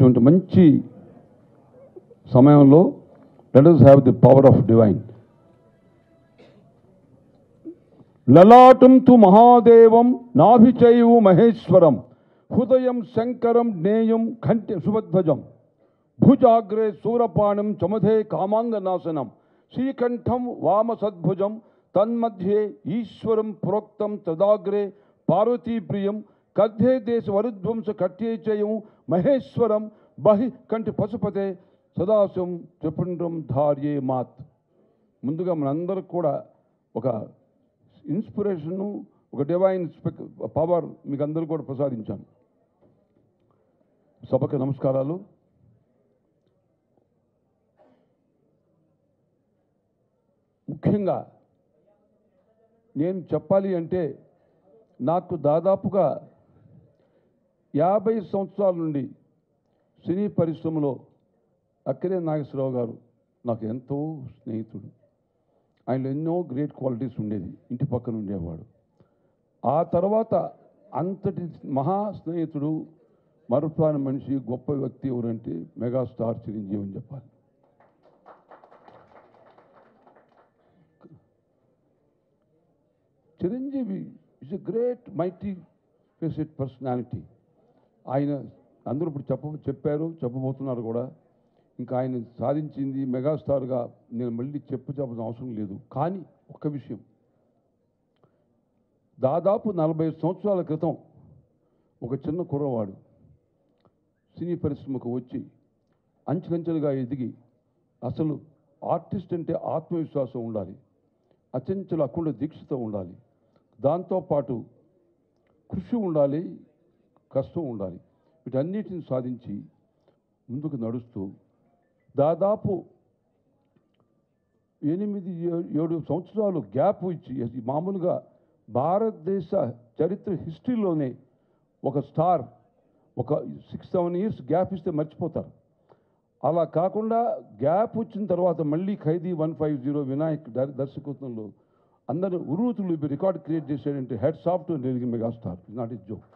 ఇటువంటి మంచి సమయంలో let us have the power of divine లలాటం తు మహాదేవం నాభిచైవు మహేశ్వరం హృదయం శంకరం జ్ఞేయం కంఠ్య సుభధ్వజం భుజాగ్రే శూరపాణం చమధే కామాంగనాశనం శ్రీకంఠం వామసద్భుజం తన్మధ్యే ఈశ్వరం ప్రోక్తం తదాగ్రే పార్వతీప్రియం కద్ధే దేశ వరుధ్వంస కట్యేచయం మహేశ్వరం బహి కంటి పశుపతే సదాశివం త్రిపుండ్రం ధార్యే మాత్ ముందుగా మనందరూ కూడా ఒక ఇన్స్పిరేషను ఒక డివైన్ పవర్ మీకు అందరూ కూడా ప్రసాదించాను సభకు నమస్కారాలు ముఖ్యంగా నేను చెప్పాలి అంటే నాకు దాదాపుగా యాభై సంవత్సరాల నుండి సినీ పరిశ్రమలో అక్కడే నాగేశ్వరరావు గారు నాకు ఎంతో స్నేహితుడు ఆయనలో ఎన్నో గ్రేట్ క్వాలిటీస్ ఉండేది ఇంటి పక్కన ఉండేవాడు ఆ తర్వాత అంతటి మహా స్నేహితుడు మరుపాని మనిషి గొప్ప వ్యక్తి ఎవరంటే మెగాస్టార్ చిరంజీవి అని చెప్పాలి Chiranjeevi is a great multifaceted personality ఆయన అందరూ ఇప్పుడు చెప్ప చెప్పారు చెప్పబోతున్నారు కూడా ఇంకా ఆయన సాధించింది మెగాస్టార్గా నేను మళ్ళీ చెప్పు చెప్పడం అవసరం లేదు కానీ ఒక్క విషయం దాదాపు నలభై సంవత్సరాల క్రితం ఒక చిన్న కుర్రవాడు సినీ పరిశ్రమకు వచ్చి అంచెలంచెలుగా ఎదిగి అసలు ఆర్టిస్ట్ అంటే ఆత్మవిశ్వాసం ఉండాలి అచంచల అకుండ దీక్షతో ఉండాలి దాంతోపాటు కృషి ఉండాలి కష్టం ఉండాలి వీటన్నిటిని సాధించి ముందుకు నడుస్తూ దాదాపు ఎనిమిది ఏ- ఏడు సంవత్సరాలు గ్యాప్ ఇచ్చి అది మామూలుగా భారతదేశ చరిత్ర హిస్టరీలోనే ఒక స్టార్ ఒక సిక్స్ సెవెన్ ఇయర్స్ గ్యాప్ ఇస్తే మర్చిపోతారు అలా కాకుండా గ్యాప్ వచ్చిన తర్వాత మళ్ళీ Khaidi one five zero Vinayak దర్- దర్శకత్వంలో అందరూ ఉరుతులు రికార్డ్ క్రియేట్ చేశాడంటే హెడ్ సాఫ్ట్ megastar is not is joke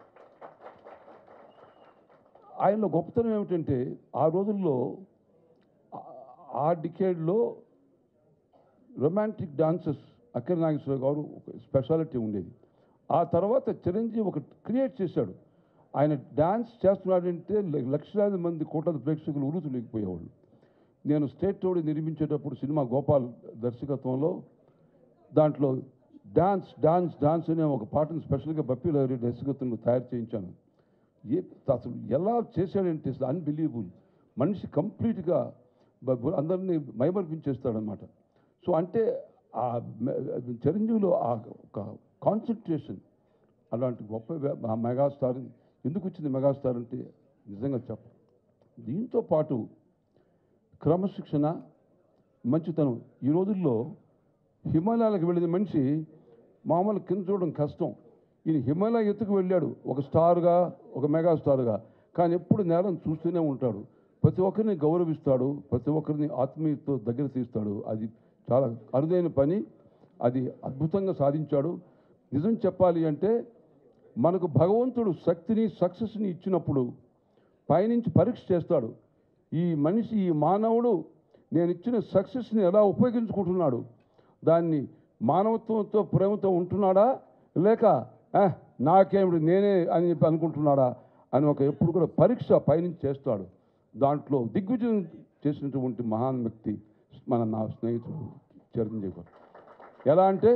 ఆయనలో గొప్పతనం ఏమిటంటే ఆ రోజుల్లో ఆ- ఆ డికేడ్లో రొమాంటిక్ డాన్సెస్ అక్కడి నాగేశ్వరరావు గారు ఒక స్పెషాలిటీ ఉండేది ఆ తర్వాత చిరంజీవి ఒక క్రియేట్ చేశాడు ఆయన డాన్స్ చేస్తున్నాడంటే ల- లక్షలాది మంది కోట్లాది ప్రేక్షకులు ఉరుతులేకపోయేవాళ్ళు నేను స్టేట్ రోడ్ నిర్మించేటప్పుడు సినిమా గోపాల్ దర్శకత్వంలో దాంట్లో డాన్స్ డాన్స్ డాన్స్ అనే ఒక పాటను స్పెషల్గా బప్పీ లహరి దర్శకత్వంలో తయారు చేయించాను ఏ అసలు ఎలా చేశాడంటే అసలు అన్బిలీవబుల్ మనిషి కంప్లీట్గా బ- అందరినీ మైమర్పించేస్తాడనమాట సో అంటే ఆ మె- చిరంజీవిలో ఆ ఒక కాన్సన్ట్రేషన్ అలాంటి గొప్ప వ్య- ఆ మెగాస్టార్ ఎందుకు వచ్చింది మెగాస్టార్ అంటే నిజంగా చెప్ప దీంతో పాటు క్రమశిక్షణ మంచితనం ఈ రోజుల్లో హిమాలయాలకు వెళ్ళిన మనిషి మామూలు కింద చూడడం కష్టం ఈయన హిమాలయ ఎత్తుకు వెళ్ళాడు ఒక స్టార్గా ఒక మెగా స్టార్గా కానీ ఎప్పుడు నేరం చూస్తూనే ఉంటాడు ప్రతి ఒక్కరిని గౌరవిస్తాడు ప్రతి ఒక్కరిని ఆత్మీయతతో దగ్గర తీస్తాడు అది చాలా అరుదైన పని అది అద్భుతంగా సాధించాడు నిజం చెప్పాలి అంటే మనకు భగవంతుడు శక్తిని సక్సెస్ని ఇచ్చినప్పుడు పైనుంచి పరీక్ష చేస్తాడు ఈ మనిషి ఈ మానవుడు నేను ఇచ్చిన సక్సెస్ని ఎలా ఉపయోగించుకుంటున్నాడు దాన్ని మానవత్వంతో ప్రేమతో ఉంటున్నాడా లేక "ఆ, నాకేమిటి నేనే అని చెప్పి అనుకుంటున్నాడా అని ఒక ఎప్పుడు కూడా పరీక్ష పైనుంచి చేస్తాడు దాంట్లో దిగ్విజయం చేసినటువంటి మహాన్ వ్యక్తి మన నా స్నేహితుడు చిరంజీవి గారు ఎలా అంటే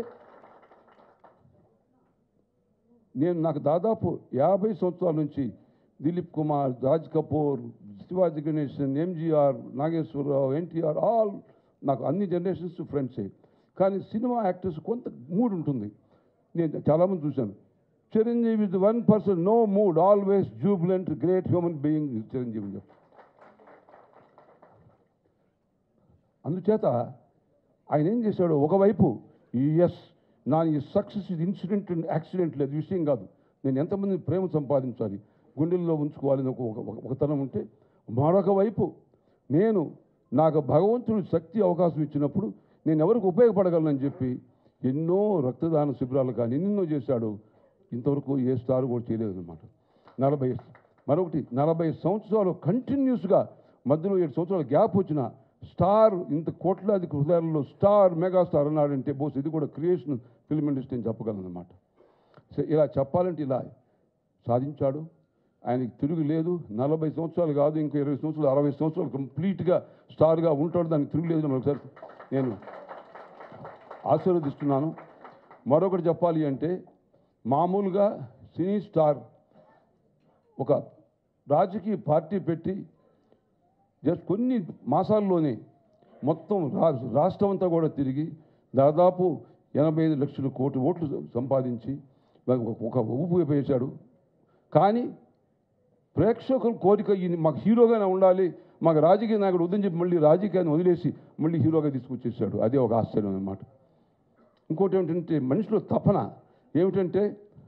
నేను నాకు దాదాపు యాభై సంవత్సరాల నుంచి దిలీప్ కుమార్ రాజ్ కపూర్ శివాజీ గణేశన్ ఎంజీఆర్ నాగేశ్వరరావు ఎన్టీఆర్ ఆల్ నాకు అన్ని జనరేషన్స్ ఫ్రెండ్సే కానీ సినిమా యాక్టర్స్ కొంత మూడ్ ఉంటుంది నేను చాలామంది చూశాను Chiranjeevi is one person no mood always jubilant great human being Chiranjeevi అని చెప్పి అందుచేత ఆయన ఏం చేశాడు ఒకవైపు ఎస్ నా ఈ సక్సెస్ ఇది ఇన్సిడెంట్ అండ్ యాక్సిడెంట్ లేదు విషయం కాదు నేను ఎంతమంది ప్రేమ సంపాదించాలి గుండెల్లో ఉంచుకోవాలని ఒక ఒక- ఒక- ఒక తనం ఉంటే మరొక వైపు నేను నాకు భగవంతుడు శక్తి అవకాశం ఇచ్చినప్పుడు నేను ఎవరికి ఉపయోగపడగలనని చెప్పి ఎన్నో రక్తదాన శిబిరాలు కానీ ఎన్నెన్నో చేశాడు ఇంతవరకు ఏ స్టార్ కూడా చేయలేదు అనమాట నలభై మరొకటి నలభై సంవత్సరాలు కంటిన్యూస్గా మధ్యలో ఏడు సంవత్సరాల గ్యాప్ వచ్చిన స్టార్ ఇంత కోట్లాది హృదయాలలో స్టార్ మెగాస్టార్ అన్నాడంటే బోస్ ఇది కూడా క్రియేషన్ ఫిల్మ్ ఇండస్ట్రీ అని చెప్పగలను అనమాట సో ఇలా చెప్పాలంటే ఇలా సాధించాడు ఆయనకి తిరుగు లేదు నలభై సంవత్సరాలు కాదు ఇంకో ఇరవై సంవత్సరాలు అరవై సంవత్సరాలు కంప్లీట్గా స్టార్గా ఉంటాడు దానికి తిరుగు లేదు అని ఒకసారి నేను ఆశీర్వదిస్తున్నాను మరొకటి చెప్పాలి అంటే మామూలుగా సినీ స్టార్ ఒక రాజకీయ పార్టీ పెట్టి జస్ట్ కొన్ని మాసాల్లోనే మొత్తం రా రాష్ట్రం అంతా కూడా తిరిగి దాదాపు ఎనభై ఐదు లక్షల కోటి ఓట్లు సంపాదించి ఒక- ఒక ఊపు వేశాడు కానీ ప్రేక్షకుల కోరిక ఈయన మాకు హీరోగానే ఉండాలి మాకు రాజకీయ నాయకుడు వద్దని చెప్పి మళ్ళీ రాజకీయాన్ని వదిలేసి మళ్ళీ హీరోగా తీసుకొచ్చేసాడు అదే ఒక ఆశ్చర్యం అన్నమాట ఇంకోటి ఏమిటంటే మనిషిలో తపన ఏమిటంటే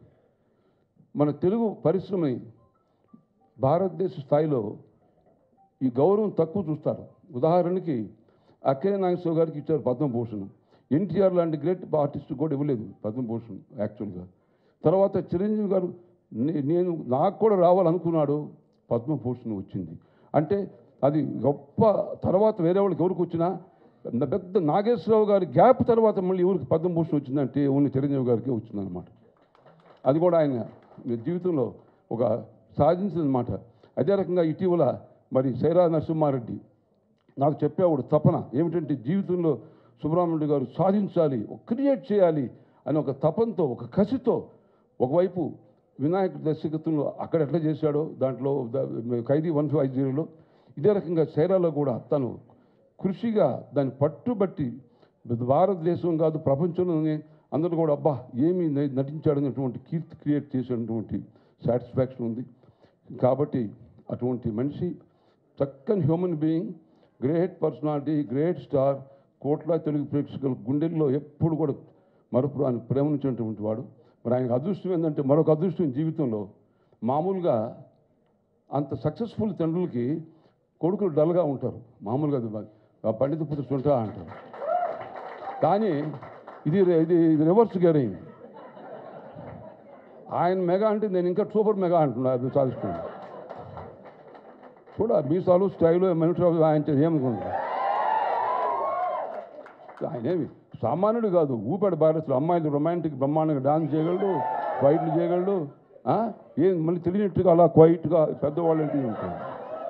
మన తెలుగు పరిశ్రమని భారతదేశ స్థాయిలో ఈ గౌరవం తక్కువ చూస్తారు ఉదాహరణకి అక్కినే నాగేశ్వర గారికి ఇచ్చారు పద్మభూషణ్ ఎన్టీఆర్ లాంటి గ్రేట్ ఆర్టిస్ట్ కూడా ఇవ్వలేదు పద్మభూషణ్ యాక్చువల్గా తర్వాత చిరంజీవి గారు నే- నేను నాకు కూడా రావాలనుకున్నాడు పద్మభూషణ్ వచ్చింది అంటే అది గొప్ప తర్వాత వేరే వాళ్ళకి ఎవరికి వచ్చినా నా పెద్ద నాగేశ్వరరావు గారి గ్యాప్ తర్వాత మళ్ళీ ఎవరికి పద్మభూషణ్ వచ్చిందంటే ఓన్లీ చిరంజీవి గారికి వచ్చిందనమాట అది కూడా ఆయన జీవితంలో ఒక సాధించిందన్నమాట అదే రకంగా ఇటీవల మరి సైరా నరసింహారెడ్డి నాకు చెప్పేవాడు తపన ఏమిటంటే జీవితంలో సుబ్రహ్మణ్యుడు గారు సాధించాలి క్రియేట్ చేయాలి అని ఒక తపంతో ఒక కసితో ఒకవైపు వినాయక దర్శకత్వంలో అక్కడ ఎట్లా చేశాడో దాంట్లో ద- ఖైదీ వన్ ఫైవ్ జీరోలో ఇదే రకంగా సైరాలో కూడా తను కృషిగా దాన్ని పట్టుబట్టి భారతదేశం కాదు ప్రపంచంలోనే అందరూ కూడా అబ్బా ఏమి న- నటించాడనేటువంటి కీర్తి క్రియేట్ చేసినటువంటి సాటిస్ఫాక్షన్ ఉంది కాబట్టి అటువంటి మనిషి చక్కని human being great personality great star కోట్ల తెలుగు ప్రేక్షకుల గుండెల్లో ఎప్పుడు కూడా మరపు ఆయన ప్రేమించినటువంటి వాడు మరి ఆయనకు అదృష్టం ఏంటంటే మరొక అదృష్టం జీవితంలో మామూలుగా అంత సక్సెస్ఫుల్ తండ్రులకి కొడుకులు డల్గా ఉంటారు మామూలుగా అది బ- ఆ పండిత పుత్ర చుంటా అంటారు కానీ ఇది ఇది ఇది రివర్స్ గేరింగ్ ఆయన మెగా అంటే నేను ఇంకా సూపర్ మెగా అంటున్నా అది సాధిస్తున్నాను చూడ మీసాలు స్టైలు మనిషి ఆయన ఏమనుకుంటున్నా ఆయనేమి సామాన్యుడు కాదు ఊపాడు భారత్లో అమ్మాయిలు రొమాంటిక్ బ్రహ్మాండంగా డాన్స్ చేయగలడు ఫైట్లు చేయగలడు ఆ? ఏం మళ్ళీ తెలియనట్టుగా అలా క్వైట్గా పెద్దవాళ్ళు అంటే ఉంటాడు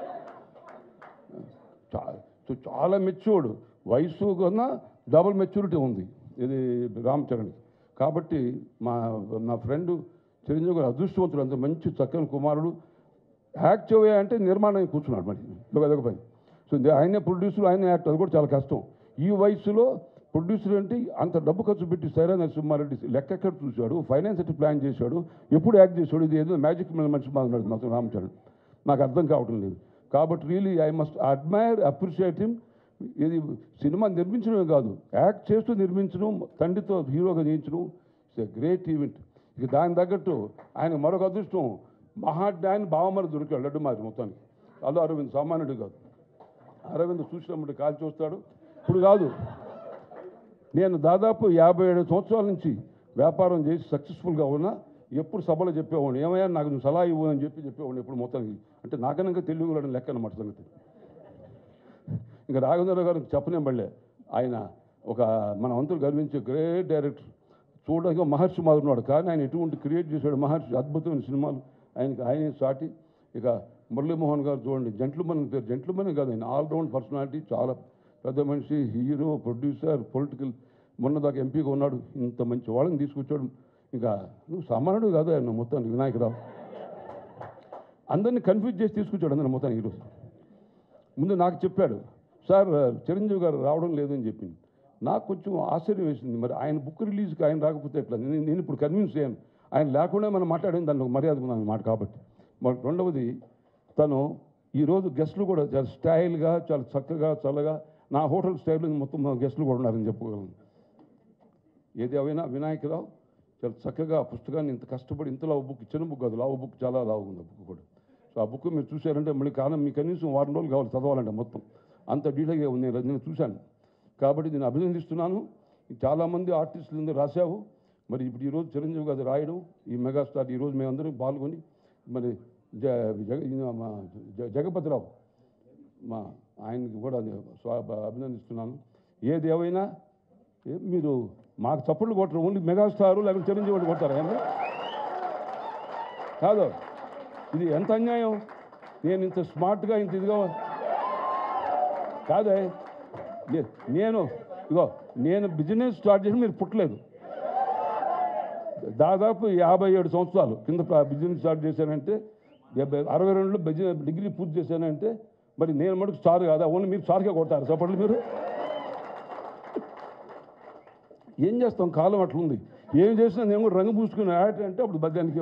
చా- సో చాలా మెచ్యూర్డ్ వయసు కన్నా డబుల్ మెచ్యూరిటీ ఉంది ఇది రామ్ చరణ్ కాబట్టి మా నా ఫ్రెండ్ చిరంజీవి గారు అదృష్టవంతుడు అంత మంచి చక్కని కుమారుడు యాక్ట్ చేయే అంటే నిర్మాణం కూర్చున్నాడు మరి ఒక అదొక పని సో ఇది ఆయనే ప్రొడ్యూసర్ ఆయనే యాక్ట్ అది కూడా చాలా కష్టం ఈ వయసులో ప్రొడ్యూసర్ అంటే అంత డబ్బు ఖర్చు పెట్టి సైరా నరసింహారెడ్డి లెక్క ఎక్కడ చూశాడు ఫైనాన్స్ ఎట్టి ప్లాన్ చేశాడు ఎప్పుడు యాక్ట్ చేశాడు ఇది ఏదో మ్యాజిక్ మనిషి మాట్లాడు మాత్రం రామచరణ్ నాకు అర్థం కావటం లేదు కాబట్టి really I must admire appreciate him ఇది సినిమా నిర్మించడమే కాదు యాక్ట్ చేస్తూ నిర్మించడం తండ్రితో హీరోగా చేయించడం ఇట్స్ ఎ గ్రేట్ ఈవెంట్ ఇక దాని తగ్గట్టు ఆయన మరొక అదృష్టం మహాడ్యాన్ బావమరి దొరికాడు లడ్డు మారి మొత్తానికి అల్లు అరవింద్ సామాన్యుడు కాదు అరవింద్ చూసినప్పుడు కాల్చి వస్తాడు ఇప్పుడు కాదు నేను దాదాపు యాభై ఏడు సంవత్సరాల నుంచి వ్యాపారం చేసి సక్సెస్ఫుల్గా ఉన్నా ఎప్పుడు సభలో చెప్పేవాడిని ఏమయ్యా నాకు నువ్వు సలహా ఇవ్వు అని చెప్పి చెప్పేవాడిని ఎప్పుడు మొత్తానికి అంటే నాకన్నా తెలుగు లెక్క అన్నమాట సంగతి ఇంకా రాఘవేంద్ర గారు చెప్పలేం పడలే ఆయన ఒక మన వంతులు గర్వించే గ్రేట్ డైరెక్టర్ చూడడానికి ఒక మహర్షి మాదిరి ఉన్నాడు కానీ ఆయన ఎటువంటి క్రియేట్ చేశాడు మహర్షి అద్భుతమైన సినిమాలు ఆయనకి ఆయనే సాటి ఇక మురళీమోహన్ గారు చూడండి జెంట్లమన్ పేరు జెంట్లమన్ కాదు ఆయన ఆల్రౌండ్ పర్సనాలిటీ చాలా పెద్ద మనిషి హీరో ప్రొడ్యూసర్ పొలిటికల్ మొన్నదాకా ఎంపీగా ఉన్నాడు ఇంత మంచి వాళ్ళని తీసుకొచ్చాడు ఇంకా నువ్వు సామాన్యుడు కాదు ఆయన మొత్తానికి వినాయకరావు అందరినీ కన్ఫ్యూజ్ చేసి తీసుకొచ్చాడు అందరిని మొత్తానికి ఈరోజు ముందు నాకు చెప్పాడు సార్ చిరంజీవి గారు రావడం లేదని చెప్పింది నాకు కొంచెం ఆశ్చర్యం వేసింది మరి ఆయన బుక్ రిలీజ్కి ఆయన రాకపోతే ఎట్లా నేను నేను ఇప్పుడు కన్విన్స్ అయ్యాను ఆయన లేకుండా మనం మాట్లాడేది దానికి ఒక మర్యాద ఉంది మాట కాబట్టి మరి రెండవది తను ఈరోజు గెస్టులు కూడా చాలా స్టైల్గా చాలా చక్కగా చల్లగా నా హోటల్ స్టైల్లో మొత్తం మా గెస్టులు కూడా ఉన్నారని చెప్పగలను ఏది అయినా వినాయకరావు చాలా చక్కగా ఆ పుస్తకాన్ని ఇంత కష్టపడి ఇంత లావు బుక్ చిన్న బుక్ కాదు లావు బుక్ చాలా లావు ఉంది ఆ బుక్ కూడా సో ఆ బుక్ మీరు చూశారంటే మళ్ళీ కాలం మీకు కనీసం వారం రోజులు కావాలి చదవాలంటే మొత్తం అంత డీటెయిల్గా ఉంది నేను నేను చూశాను కాబట్టి నేను అభినందిస్తున్నాను చాలామంది ఆర్టిస్టులు అందరూ రాశావు మరి ఇప్పుడు ఈరోజు చిరంజీవి గారు రాయడం ఈ మెగాస్టార్ ఈరోజు మేమందరం పాల్గొని మరి జ జగ ఈయన మా జ- జగపతిరావు మా ఆయనకి కూడా నేను స్వా అభినందిస్తున్నాను ఏది ఏమైనా ఏ- మీరు మాకు చప్పట్లు కొట్టరు ఓన్లీ మెగాస్టారు లేకపోతే చిరంజీవి వాళ్ళు కొడతారా ఏమన్నా? కాదు ఇది ఎంత అన్యాయం నేను ఇంత స్మార్ట్గా ఇంత ఇదిగా కాదే నే- నేను ఇగో నేను బిజినెస్ స్టార్ట్ చేసి మీరు పుట్టలేదు దాదాపు యాభై ఏడు సంవత్సరాలు కింద ప్ర- బిజినెస్ స్టార్ట్ చేశానంటే డెబ్బై అరవై రెండులో బిజినెస్ డిగ్రీ పూర్తి చేశానంటే మరి నేను మటుకు స్టార్ కాదా ఓన్లీ మీరు స్టార్కే కొడతారు చప్పట్లు మీరు ఏం చేస్తాం కాలం అట్లుంది ఏం చేసినా నేను కూడా రంగు పూసుకుని ఆట అంటే అప్పుడు బద్యానికి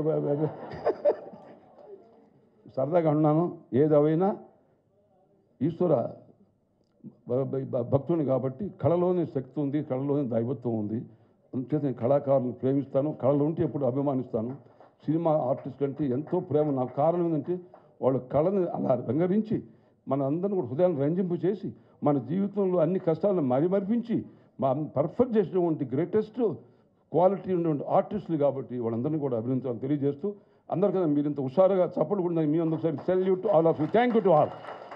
సరదాగా అన్నాను ఏది అవైనా ఈశ్వర భ- భ- భ- భక్తుని కాబట్టి కళలోని శక్తి ఉంది కళలోని దైవత్వం ఉంది అందుచేత నేను కళాకారులను ప్రేమిస్తాను కళలు ఉంటే ఎప్పుడు అభిమానిస్తాను సినిమా ఆర్టిస్ట్ అంటే ఎంతో ప్రేమ నాకు కారణం ఏంటంటే వాళ్ళ కళని అలా రంగరించి మన అందరిని కూడా హృదయాన్ని రంజింపు చేసి మన జీవితంలో అన్ని కష్టాలను మరిమర్పించి మా పర్ఫెక్ట్ చేసినటువంటి గ్రేటెస్ట్ క్వాలిటీ ఉన్నటువంటి ఆర్టిస్టులు కాబట్టి వాళ్ళందరినీ కూడా అభినందించాలని తెలియజేస్తూ అందరికన్నా మీరు ఇంత హుషారుగా చప్పట్లు కూడా మీ అందరూ ఒకసారి salute all of you thank you to all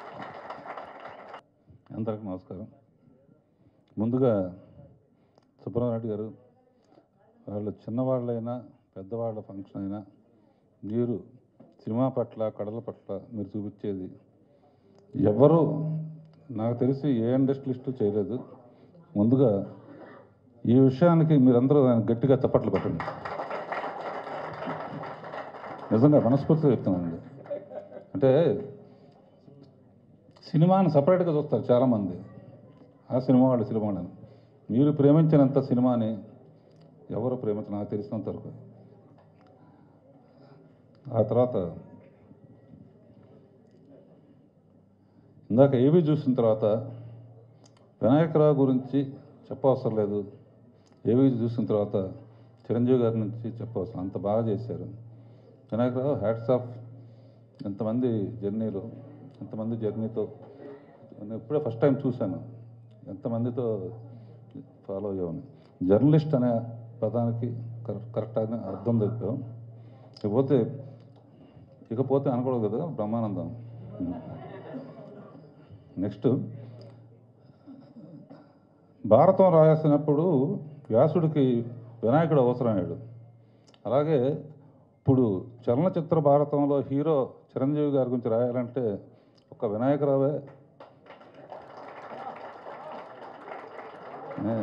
అందరికి నమస్కారం ముందుగా సుబ్రహ్మణ్య గారు వాళ్ళు చిన్నవాళ్ళైనా పెద్దవాళ్ళ ఫంక్షన్ అయినా మీరు సినిమా పట్ల కళల పట్ల మీరు చూపించేది ఎవరు నాకు తెలిసి ఏ ఇండస్ట్రియలిస్టు చేయలేదు ముందుగా ఈ విషయానికి మీరందరూ దానికి గట్టిగా చప్పట్లు పెట్టండి నిజంగా మనస్ఫూర్తిగా చెప్తున్నానండి అంటే సినిమాని సపరేట్గా చూస్తారు చాలామంది ఆ సినిమా వాళ్ళు సినిమా వాళ్ళని మీరు ప్రేమించినంత సినిమాని ఎవరు ప్రేమించిన నాకు తెలిసినంత వరకు ఆ తర్వాత ఇందాక ఏవి చూసిన తర్వాత వినాయకరావు గురించి చెప్పవసరం లేదు ఏవి చూసిన తర్వాత చిరంజీవి గారి నుంచి చెప్పవసరం అంత బాగా చేశారు వినాయకరావు హ్యాట్స్ ఆఫ్ ఎంతమంది జర్నీలు ఎంతమంది జర్నీతో నేను ఇప్పుడే ఫస్ట్ టైం చూశాను ఎంతమందితో ఫాలో అయ్యామని జర్నలిస్ట్ అనే పదానికి కరెక్ట్ కరెక్ట్ అని అర్థం చెప్పాం ఇకపోతే ఇకపోతే అనకూడదు కదా బ్రహ్మానందం నెక్స్ట్ భారతం రాసినప్పుడు వ్యాసుడికి వినాయకుడు అవసరమయ్యాడు అలాగే ఇప్పుడు చలనచిత్ర భారతంలో హీరో చిరంజీవి గారి గురించి రాయాలంటే ఒక వినాయకరావే నే-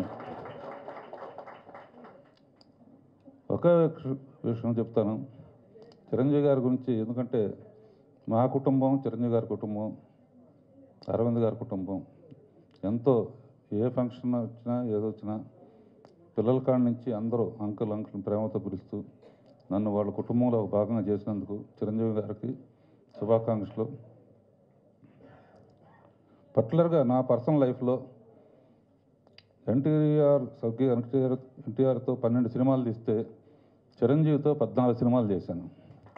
ఒకే విష- విషయం చెప్తాను చిరంజీవి గారి గురించి ఎందుకంటే మా కుటుంబం చిరంజీవి గారి కుటుంబం అరవింద్ గారి కుటుంబం ఎంతో ఏ ఫంక్షన్ వచ్చినా ఏదో వచ్చినా పిల్లల కాడి నుంచి అందరూ అంకుల్ అంకుల్ ప్రేమతో పిలుస్తూ నన్ను వాళ్ళ కుటుంబంలో ఒక భాగంగా చేసినందుకు చిరంజీవి గారికి శుభాకాంక్షలు పర్టికులర్గా నా పర్సనల్ లైఫ్లో ఎన్టీఆర్ స్వర్గీయ ఎన్టీఆర్ ఎన్టీఆర్తో పన్నెండు సినిమాలు తీస్తే చిరంజీవితో పద్నాలుగు సినిమాలు చేశాను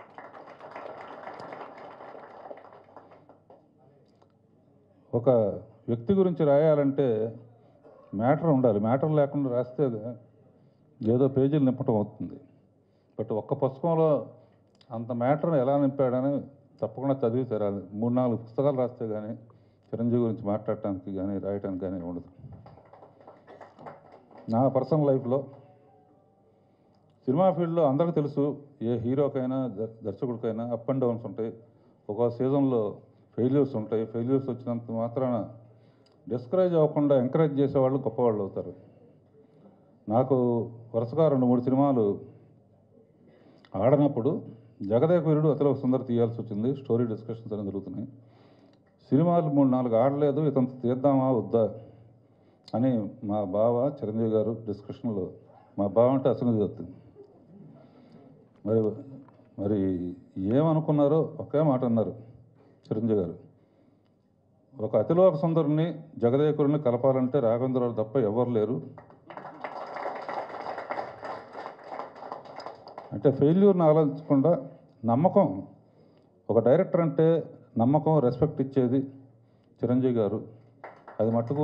ఒక వ్యక్తి గురించి రాయాలంటే మ్యాటర్ ఉండాలి మ్యాటర్ లేకుండా రాస్తే ఏదో పేజీలు నింపటం అవుతుంది బట్ ఒక్క పుస్తకంలో అంత మ్యాటర్ ఎలా నింపాడని తప్పకుండా చదివి తీరాలి మూడు నాలుగు పుస్తకాలు రాస్తే కానీ చిరంజీవి గురించి మాట్లాడటానికి కానీ రాయటానికి కానీ ఉండదు నా పర్సనల్ లైఫ్లో సినిమా ఫీల్డ్లో అందరికీ తెలుసు ఏ హీరోకైనా ద- దర్శకుడికైనా అప్ అండ్ డౌన్స్ ఉంటాయి ఒక సీజన్లో ఫెయిల్యూర్స్ ఉంటాయి ఫెయిల్యూర్స్ వచ్చినంత మాత్రాన డిస్కరేజ్ అవ్వకుండా ఎంకరేజ్ చేసేవాళ్ళు గొప్పవాళ్ళు అవుతారు నాకు వరుసగా రెండు మూడు సినిమాలు ఆడనప్పుడు జగదేక వీరుడు అతలో సుందర తీయాల్సి వచ్చింది స్టోరీ డిస్కషన్స్ అనేవి జరుగుతున్నాయి సినిమాలు మూడు నాలుగు ఆడలేదు ఇతను తీద్దామా వద్దా అని మా బావ చిరంజీవి గారు డిస్కషన్లో మా బావ అంటే అసలు దత్తుంది మరి మరి ఏమనుకున్నారో ఒకే మాట అన్నారు చిరంజీవి గారు ఒక అతిలోక సుందరుని జగదేకుడిని కలపాలంటే రాఘవేంద్రరావు తప్ప ఎవరు లేరు అంటే ఫెయిల్యూర్ని ఆలోచించకుండా నమ్మకం ఒక డైరెక్టర్ అంటే నమ్మకం రెస్పెక్ట్ ఇచ్చేది చిరంజీవి గారు అది మట్టుకు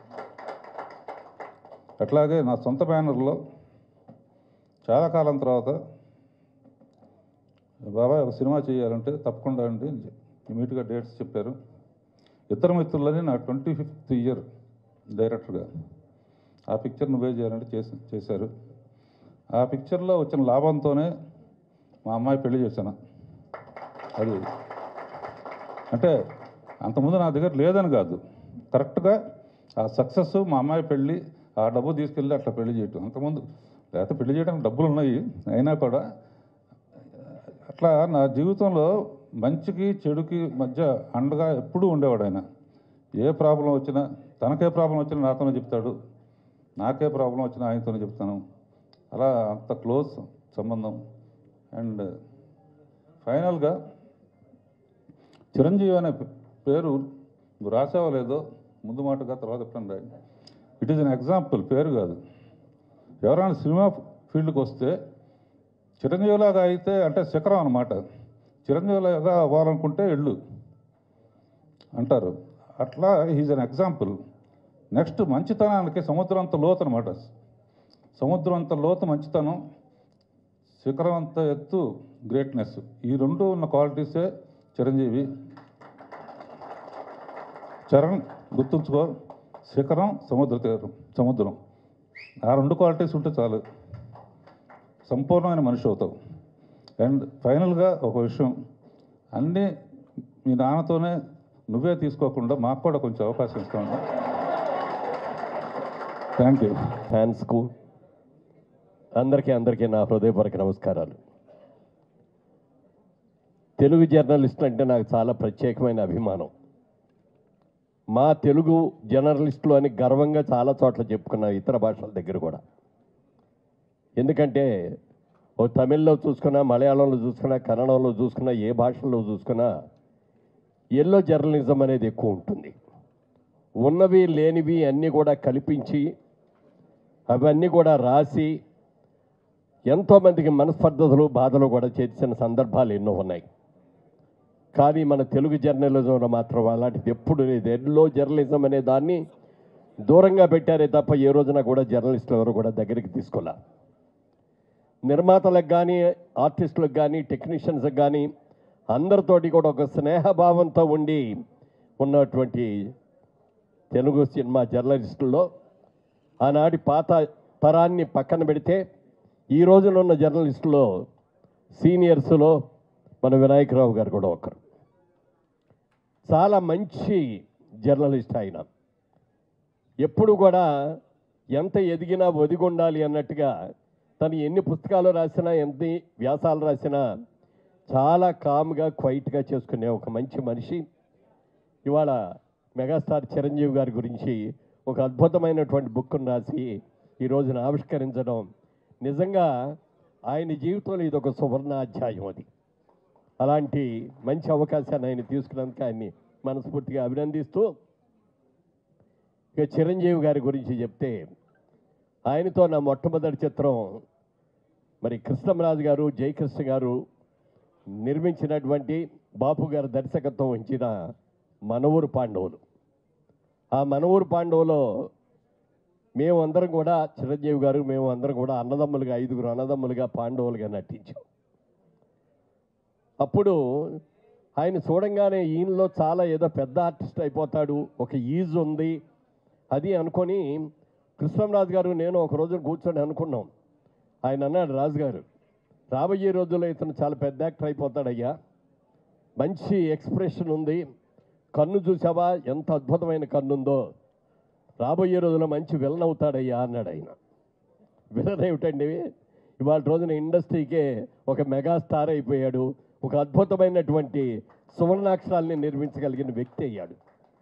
అట్లాగే నా సొంత బ్యానర్లో చాలా కాలం తర్వాత బాబాయ్ ఒక సినిమా చేయాలంటే తప్పకుండా అండి ఇమీడియట్గా డేట్స్ చెప్పారు ఇతర మిత్రులని నా ట్వంటీ ఫిఫ్త్ ఇయర్ డైరెక్టర్గా ఆ పిక్చర్ నువ్వే చేయాలంటే చేసి చేశారు ఆ పిక్చర్లో వచ్చిన లాభంతోనే మా అమ్మాయి పెళ్లి చేశాను అది అంటే అంతకుముందు నా దగ్గర లేదని కాదు కరెక్ట్గా ఆ సక్సెస్ మా అమ్మాయి పెళ్ళి ఆ డబ్బు తీసుకెళ్ళి అట్లా పెళ్లి చేయటం అంతకుముందు లేకపోతే పెళ్లి చేయడానికి డబ్బులు ఉన్నాయి అయినా కూడా అట్లా నా జీవితంలో మంచికి చెడుకి మధ్య అండగా ఎప్పుడూ ఉండేవాడు ఆయన ఏ ప్రాబ్లం వచ్చినా తనకే ప్రాబ్లం వచ్చినా నాతోనే చెప్తాడు నాకే ప్రాబ్లం వచ్చినా ఆయనతోనే చెప్తాను అలా అంత క్లోజ్ సంబంధం అండ్ ఫైనల్గా చిరంజీవి అనే పేరు నువ్వు రాసావో లేదో ముందు మాటగా తర్వాత ఎప్పుడన్నా రాయి ఇట్ ఈస్ అన్ ఎగ్జాంపుల్ పేరు కాదు ఎవరైనా సినిమా ఫీల్డ్కి వస్తే చిరంజీవిలాగా అయితే అంటే శిఖరం అనమాట చిరంజీవిలాగా అవ్వాలనుకుంటే ఎళ్ళు అంటారు అట్లా హీజ్ అన్ ఎగ్జాంపుల్ నెక్స్ట్ మంచితనానికి సముద్రం అంత లోతు అనమాట సముద్రం అంత లోతు మంచితనం శిఖరం అంత ఎత్తు గ్రేట్నెస్ ఈ రెండు ఉన్న క్వాలిటీసే చిరంజీవి చరణ్ గుర్తుంచుకో శిఖరం సముద్ర తీరం సముద్రం ఆ రెండు క్వాలిటీస్ ఉంటే చాలు సంపూర్ణమైన మనిషి అవుతావు అండ్ ఫైనల్గా ఒక విషయం అన్నీ మీ నాన్నతోనే నువ్వే తీసుకోకుండా మాకు కూడా కొంచెం అవకాశం ఇస్తాను థ్యాంక్ యూ ఫ్యాన్స్కు అందరికీ అందరికీ నా హృదయపూర్వక నమస్కారాలు తెలుగు జర్నలిస్ట్ అంటే నాకు చాలా ప్రత్యేకమైన అభిమానం మా తెలుగు జర్నలిస్టులు అని గర్వంగా చాలా చోట్ల చెప్పుకున్నా ఇతర భాషల దగ్గర కూడా ఎందుకంటే ఓ తమిళ్లో చూసుకున్నా మలయాళంలో చూసుకున్నా కన్నడంలో చూసుకున్నా ఏ భాషల్లో చూసుకున్నా ఎల్లో జర్నలిజం అనేది ఎక్కువ ఉంటుంది ఉన్నవి లేనివి అన్నీ కూడా కల్పించి అవన్నీ కూడా రాసి ఎంతోమందికి మనస్పర్ధలు బాధలు కూడా చేసిన సందర్భాలు ఎన్నో ఉన్నాయి కానీ మన తెలుగు జర్నలిజంలో మాత్రం అలాంటిది ఎప్పుడు లేదు ఎల్లో జర్నలిజం అనే దాన్ని దూరంగా పెట్టారే తప్ప ఏ రోజున కూడా జర్నలిస్టులు ఎవరు కూడా దగ్గరికి తీసుకోలే నిర్మాతలకు కానీ ఆర్టిస్టులకు కానీ టెక్నీషియన్స్కి కానీ అందరితోటి కూడా ఒక స్నేహభావంతో ఉండి ఉన్నటువంటి తెలుగు సినిమా జర్నలిస్టుల్లో ఆనాటి పాత తరాన్ని పక్కన పెడితే ఈ రోజున ఉన్న జర్నలిస్టులో సీనియర్స్లో మన వినాయకరావు గారు కూడా ఒకరు చాలా మంచి జర్నలిస్ట్ ఆయన ఎప్పుడు కూడా ఎంత ఎదిగినా ఒదిగొండాలి అన్నట్టుగా తను ఎన్ని పుస్తకాలు రాసినా ఎంత వ్యాసాలు రాసినా చాలా కామ్గా క్వైట్గా చేసుకునే ఒక మంచి మనిషి ఇవాళ మెగాస్టార్ చిరంజీవి గారి గురించి ఒక అద్భుతమైనటువంటి బుక్ను రాసి ఈ రోజున ఆవిష్కరించడం నిజంగా ఆయన జీవితంలో ఇది ఒక సువర్ణ అధ్యాయం అది అలాంటి మంచి అవకాశాన్ని ఆయన తీసుకున్నందుకు ఆయన్ని మనస్ఫూర్తిగా అభినందిస్తూ ఇక చిరంజీవి గారి గురించి చెప్తే ఆయనతో నా మొట్టమొదటి చిత్రం మరి కృష్ణంరాజు గారు జయకృష్ణ గారు నిర్మించినటువంటి బాపు గారి దర్శకత్వం వహించిన మనవూరు పాండవులు ఆ మనవూరు పాండవులో మేమందరం కూడా చిరంజీవి గారు మేము అందరం కూడా అన్నదమ్ములుగా ఐదుగురు అన్నదమ్ములుగా పాండవులుగా నటించాం అప్పుడు ఆయన చూడంగానే ఈయనలో చాలా ఏదో పెద్ద ఆర్టిస్ట్ అయిపోతాడు ఒక ఈజ్ ఉంది అది అనుకొని కృష్ణంరాజు గారు నేను ఒక రోజు కూర్చొని అనుకున్నాం ఆయన అన్నాడు రాజు గారు రాబోయే రోజుల్లో ఇతను చాలా పెద్ద యాక్టర్ అయిపోతాడయ్యా మంచి ఎక్స్ప్రెషన్ ఉంది కన్ను చూసావా ఎంత అద్భుతమైన కన్ను ఉందో రాబోయే రోజుల్లో మంచి విలన్ అవుతాడయ్యా అన్నాడు ఆయన విలన్ ఏమిటండి ఇవాళ రోజున ఇండస్ట్రీకే ఒక మెగా స్టార్ అయిపోయాడు ఒక అద్భుతమైనటువంటి సువర్ణాక్షరాల్ని నిర్మించగలిగిన వ్యక్తి అయ్యాడు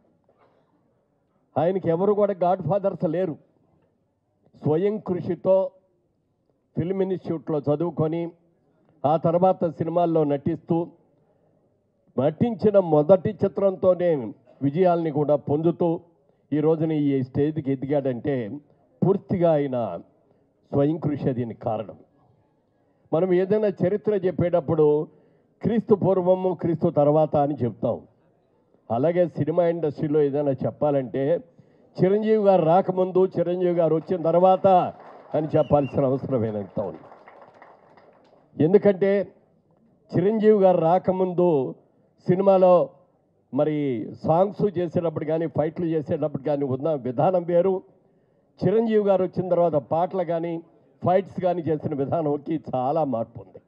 ఆయనకి ఎవరు కూడా గాడ్ ఫాదర్స్ లేరు స్వయం కృషితో ఫిల్మ్ ఇన్స్టిట్యూట్లో చదువుకొని ఆ తర్వాత సినిమాల్లో నటిస్తూ నటించిన మొదటి చిత్రంతోనే విజయాల్ని కూడా పొందుతూ ఈ రోజున ఈ స్టేజ్కి ఎదిగాడంటే పూర్తిగా ఆయన స్వయం కృషి దీనికి కారణం మనం ఏదైనా చరిత్ర చెప్పేటప్పుడు క్రీస్తు పూర్వము క్రీస్తు తర్వాత అని చెప్తాం అలాగే సినిమా ఇండస్ట్రీలో ఏదైనా చెప్పాలంటే చిరంజీవి గారు రాకముందు చిరంజీవి గారు వచ్చిన తర్వాత అని చెప్పాల్సిన అవసరమైనంత ఉంది ఎందుకంటే చిరంజీవి గారు రాకముందు సినిమాలో మరి సాంగ్స్ చేసేటప్పుడు కానీ ఫైట్లు చేసేటప్పుడు కానీ ఉన్న విధానం వేరు చిరంజీవి గారు వచ్చిన తర్వాత పాటలు కానీ ఫైట్స్ కానీ చేసిన విధానంకి చాలా మార్పు ఉంది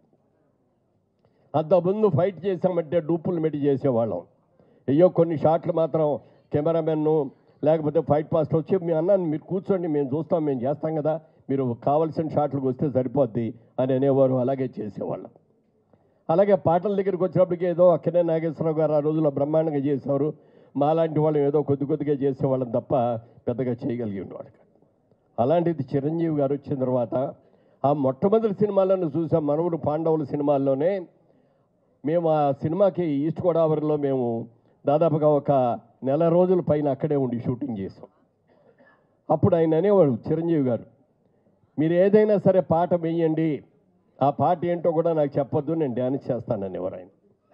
అంతకుముందు ఫైట్ చేసామంటే డూపులు మెట్టి చేసేవాళ్ళం అయ్యో కొన్ని షాట్లు మాత్రం కెమెరామెన్ను లేకపోతే ఫైట్ మాస్టర్ వచ్చి మీ అన్నాన్ని మీరు కూర్చోండి మేము చూస్తాం మేము చేస్తాం కదా మీరు కావలసిన షాట్లకు వస్తే సరిపోద్ది అని అనేవారు అలాగే చేసేవాళ్ళం అలాగే పాటల దగ్గరికి వచ్చినప్పటికీ ఏదో అక్కడే నాగేశ్వరరావు గారు ఆ రోజుల్లో బ్రహ్మాండంగా చేసేవారు మాలాంటి వాళ్ళు ఏదో కొద్ది కొద్దిగా చేసేవాళ్ళం తప్ప పెద్దగా చేయగలిగి ఉండేవాడు కాదు. అలాంటిది చిరంజీవి గారు వచ్చిన తర్వాత ఆ మొట్టమొదటి సినిమాలను చూసాం మనవుడు పాండవుల సినిమాల్లోనే మేము ఆ సినిమాకి ఈస్ట్ గోదావరిలో మేము దాదాపుగా ఒక నెల రోజుల పైన అక్కడే ఉండి షూటింగ్ చేసాం అప్పుడు ఆయన అనేవాడు చిరంజీవి గారు మీరు ఏదైనా సరే పాట వేయండి ఆ పాట ఏంటో కూడా నాకు చెప్పొద్దు నేను డ్యాన్స్ చేస్తాననేవారు ఆయన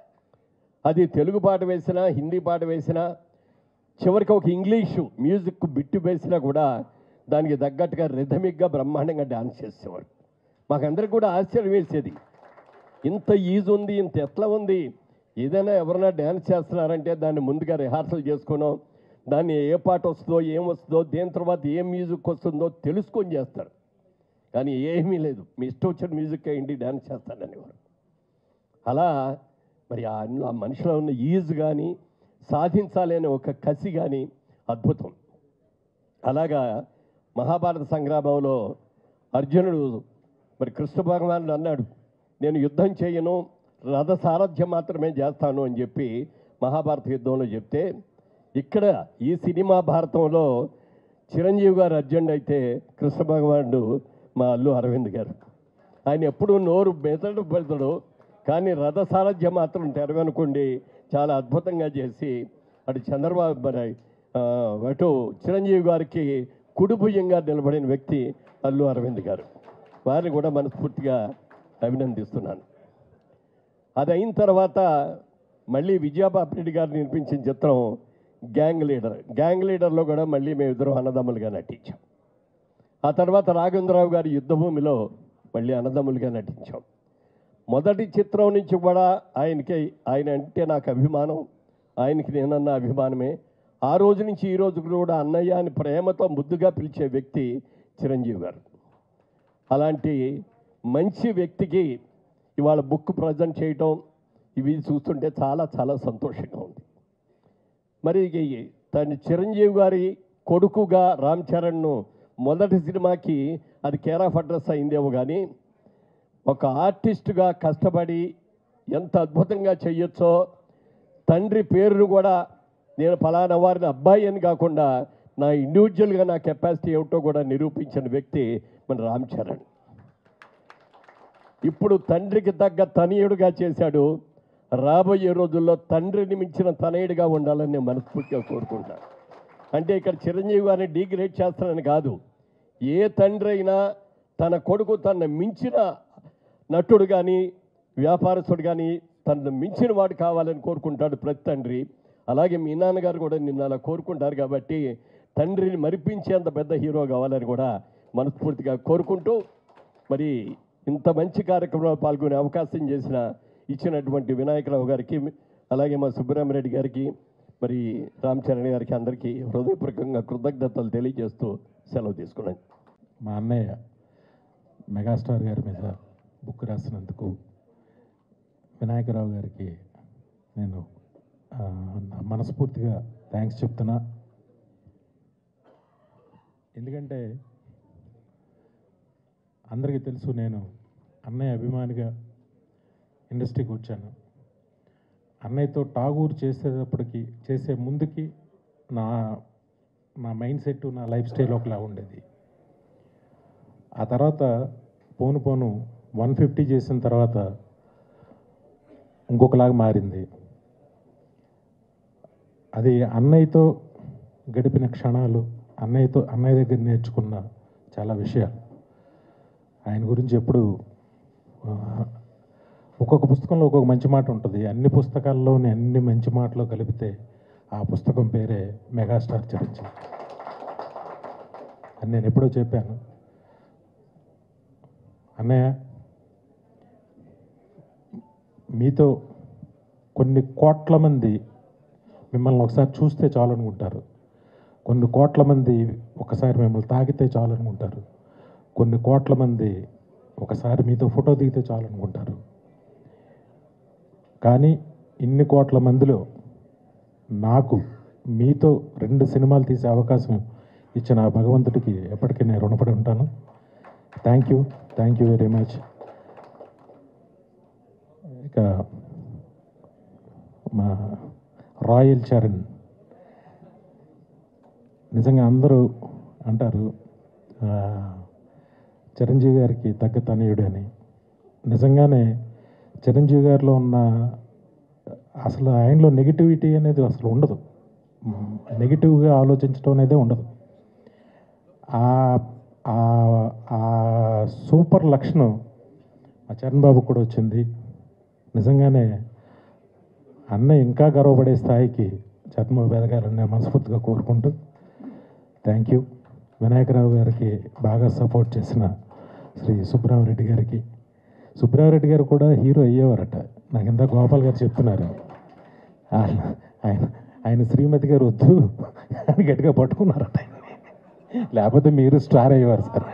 అది తెలుగు పాట వేసినా హిందీ పాట వేసినా చివరికి ఒక ఇంగ్లీషు మ్యూజిక్ బిట్టు వేసినా కూడా దానికి తగ్గట్టుగా రిథమిక్గా బ్రహ్మాండంగా డాన్స్ చేసేవాడు మాకందరికి కూడా ఆశ్చర్యం వేసేది ఇంత ఈజ్ ఉంది ఇంత ఎట్లా ఉంది ఏదైనా ఎవరైనా డ్యాన్స్ చేస్తున్నారంటే దాన్ని ముందుగా రిహార్సల్ చేసుకోనో దాన్ని ఏ పాట వస్తుందో ఏం వస్తుందో దేని తర్వాత ఏ మ్యూజిక్ వస్తుందో తెలుసుకొని చేస్తారు కానీ ఏమీ లేదు మీ ఇష్టం వచ్చిన మ్యూజిక్ వేయండి డ్యాన్స్ చేస్తాననేవారు అలా మరి ఆ ఆ మనిషిలో ఉన్న ఈజ్ కానీ సాధించాలి అనే ఒక కసి కానీ అద్భుతం అలాగా మహాభారత సంగ్రామంలో అర్జునుడు మరి కృష్ణ భగవానుడు అన్నాడు నేను యుద్ధం చేయను రథ సారథ్యం మాత్రమే చేస్తాను అని చెప్పి మహాభారత యుద్ధంలో చెప్తే ఇక్కడ ఈ సినిమా భారతంలో చిరంజీవి గారు అర్జునుడు అయితే కృష్ణ భగవానుడు మా అల్లు అరవింద్ గారు ఆయన ఎప్పుడూ నోరు మెదడు పెడతాడు కానీ రథ సారథ్యం మాత్రం తెరవనుకోండి చాలా అద్భుతంగా చేసి అటు చంద్రబాబు మరి ఆ, అటు చిరంజీవి గారికి కుడిభుజంగా నిలబడిన వ్యక్తి అల్లు అరవింద్ గారు వారిని కూడా మనస్ఫూర్తిగా అభినందిస్తున్నాను అది అయిన తర్వాత మళ్ళీ విజయబాబు రెడ్డి గారు నిర్మించిన చిత్రం గ్యాంగ్ లీడర్ గ్యాంగ్ లీడర్లో కూడా మళ్ళీ మేము ఇద్దరం అన్నదమ్ములుగా నటించాం ఆ తర్వాత రాఘవేంద్రరావు గారి యుద్ధభూమిలో మళ్ళీ అన్నదమ్ములుగా నటించాం మొదటి చిత్రం నుంచి కూడా ఆయనకి ఆయన అంటే నాకు అభిమానం ఆయనకి నేనన్న అభిమానమే ఆ రోజు నుంచి ఈ రోజు కూడా అన్నయ్య అని ప్రేమతో ముద్దుగా పిలిచే వ్యక్తి చిరంజీవి గారు అలాంటి మంచి వ్యక్తికి ఇవాళ బుక్ ప్రజెంట్ చేయటం ఇవి చూస్తుంటే చాలా చాలా సంతోషంగా ఉంది మరి ఈ తన చిరంజీవి గారి కొడుకుగా రామ్ చరణ్ను మొదటి సినిమాకి అది కేర్ ఆఫ్ అడ్రస్ అయిందేమో కానీ ఒక ఆర్టిస్టుగా కష్టపడి ఎంత అద్భుతంగా చెయ్యొచ్చో తండ్రి పేరును కూడా నేను ఫలానా వారిని అబ్బాయి అని కాకుండా నా ఇండివిజువల్గా నా కెపాసిటీ ఏమిటో కూడా నిరూపించిన వ్యక్తి మన రామ్ చరణ్ ఇప్పుడు తండ్రికి తగ్గ తనయుడుగా చేశాడు రాబోయే రోజుల్లో తండ్రిని మించిన తనయుడిగా ఉండాలని నేను మనస్ఫూర్తిగా కోరుకుంటాను అంటే ఇక్కడ చిరంజీవి గారిని డీగ్రేడ్ చేస్తానని కాదు ఏ తండ్రి అయినా తన కొడుకు తన మించిన నటుడు కానీ వ్యాపారస్తుడు కానీ తనను మించిన వాడు కావాలని కోరుకుంటాడు ప్రతి తండ్రి అలాగే మీ నాన్నగారు కూడా నిన్ను అలా కోరుకుంటారు కాబట్టి తండ్రిని మరిపించేంత పెద్ద హీరో కావాలని కూడా మనస్ఫూర్తిగా కోరుకుంటూ మరి ఇంత మంచి కార్యక్రమంలో పాల్గొనే అవకాశం చేసిన ఇచ్చినటువంటి వినాయకరావు గారికి అలాగే మా సుబ్బరామరెడ్డి గారికి మరి రామ్ చరణ్ గారికి అందరికీ హృదయపూర్వకంగా కృతజ్ఞతలు తెలియజేస్తూ సెలవు తీసుకున్నాను మా అన్నయ్య మెగాస్టార్ గారి మీద బుక్ రాసినందుకు వినాయకరావు గారికి నేను ఆ, నా మనస్ఫూర్తిగా థ్యాంక్స్ చెప్తున్నా ఎందుకంటే అందరికీ తెలుసు నేను అన్నయ్య అభిమానిగా ఇండస్ట్రీకి వచ్చాను అన్నయ్యతో టాగూర్ చేసేటప్పటికి చేసే ముందుకి నా నా మైండ్ సెట్ నా లైఫ్ స్టైల్ ఒకలా ఉండేది ఆ తర్వాత పోను పోను వన్ ఫిఫ్టీ చేసిన తర్వాత ఇంకొకలాగా మారింది అది అన్నయ్యతో గడిపిన క్షణాలు అన్నయ్యతో అన్నయ్య దగ్గర నేర్చుకున్న చాలా విషయాలు ఆయన గురించి ఎప్పుడు ఆ, ఒక్కొక్క పుస్తకంలో ఒక్కొక్క మంచి మాట ఉంటుంది అన్ని పుస్తకాల్లోని అన్ని మంచి మాటలు కలిపితే ఆ పుస్తకం పేరే మెగాస్టార్ చిరంజీవి అని నేను ఎప్పుడో చెప్పాను అన్నయ్య మీతో కొన్ని కోట్ల మంది మిమ్మల్ని ఒకసారి చూస్తే చాలనుకుంటారు కొన్ని కోట్ల మంది ఒకసారి మిమ్మల్ని తాకితే చాలనుకుంటారు కొన్ని కోట్ల మంది ఒకసారి మీతో ఫోటో దిగితే చాలనుకుంటారు కానీ ఇన్ని కోట్ల మందిలో నాకు మీతో రెండు సినిమాలు తీసే అవకాశం ఇచ్చిన ఆ భగవంతుడికి ఎప్పటికీ నేను రుణపడి ఉంటాను thank you thank you very much ఇక మా రాయల్ చరణ్ నిజంగా అందరూ అంటారు ఆ, చిరంజీవి గారికి తగ్గ తనయుడు అని నిజంగానే చిరంజీవి గారిలో ఉన్న అసలు ఆయనలో నెగిటివిటీ అనేది అసలు ఉండదు నెగిటివ్గా ఆలోచించడం అనేది ఉండదు ఆ- ఆ- ఆ సూపర్ లక్షణం మా చరణ్ బాబు కూడా వచ్చింది నిజంగానే అన్న ఇంకా గర్వపడే స్థాయికి చరణ్ బాబు ఎదగాలని నేను మనస్ఫూర్తిగా కోరుకుంటూ థ్యాంక్ యూ వినాయకరావు గారికి బాగా సపోర్ట్ చేసిన శ్రీ సుబ్రహ్మరెడ్డి గారికి సుబ్రహ్మరెడ్డి గారు కూడా హీరో అయ్యేవారట నాకు ఇంత గోపాల్ గారు చెప్తున్నారు ఆయన ఆయన ఆయన శ్రీమతి గారు వద్దు అని గట్టిగా పట్టుకున్నారట ఆయన్ని. లేకపోతే మీరు స్టార్ అయ్యేవారు సార్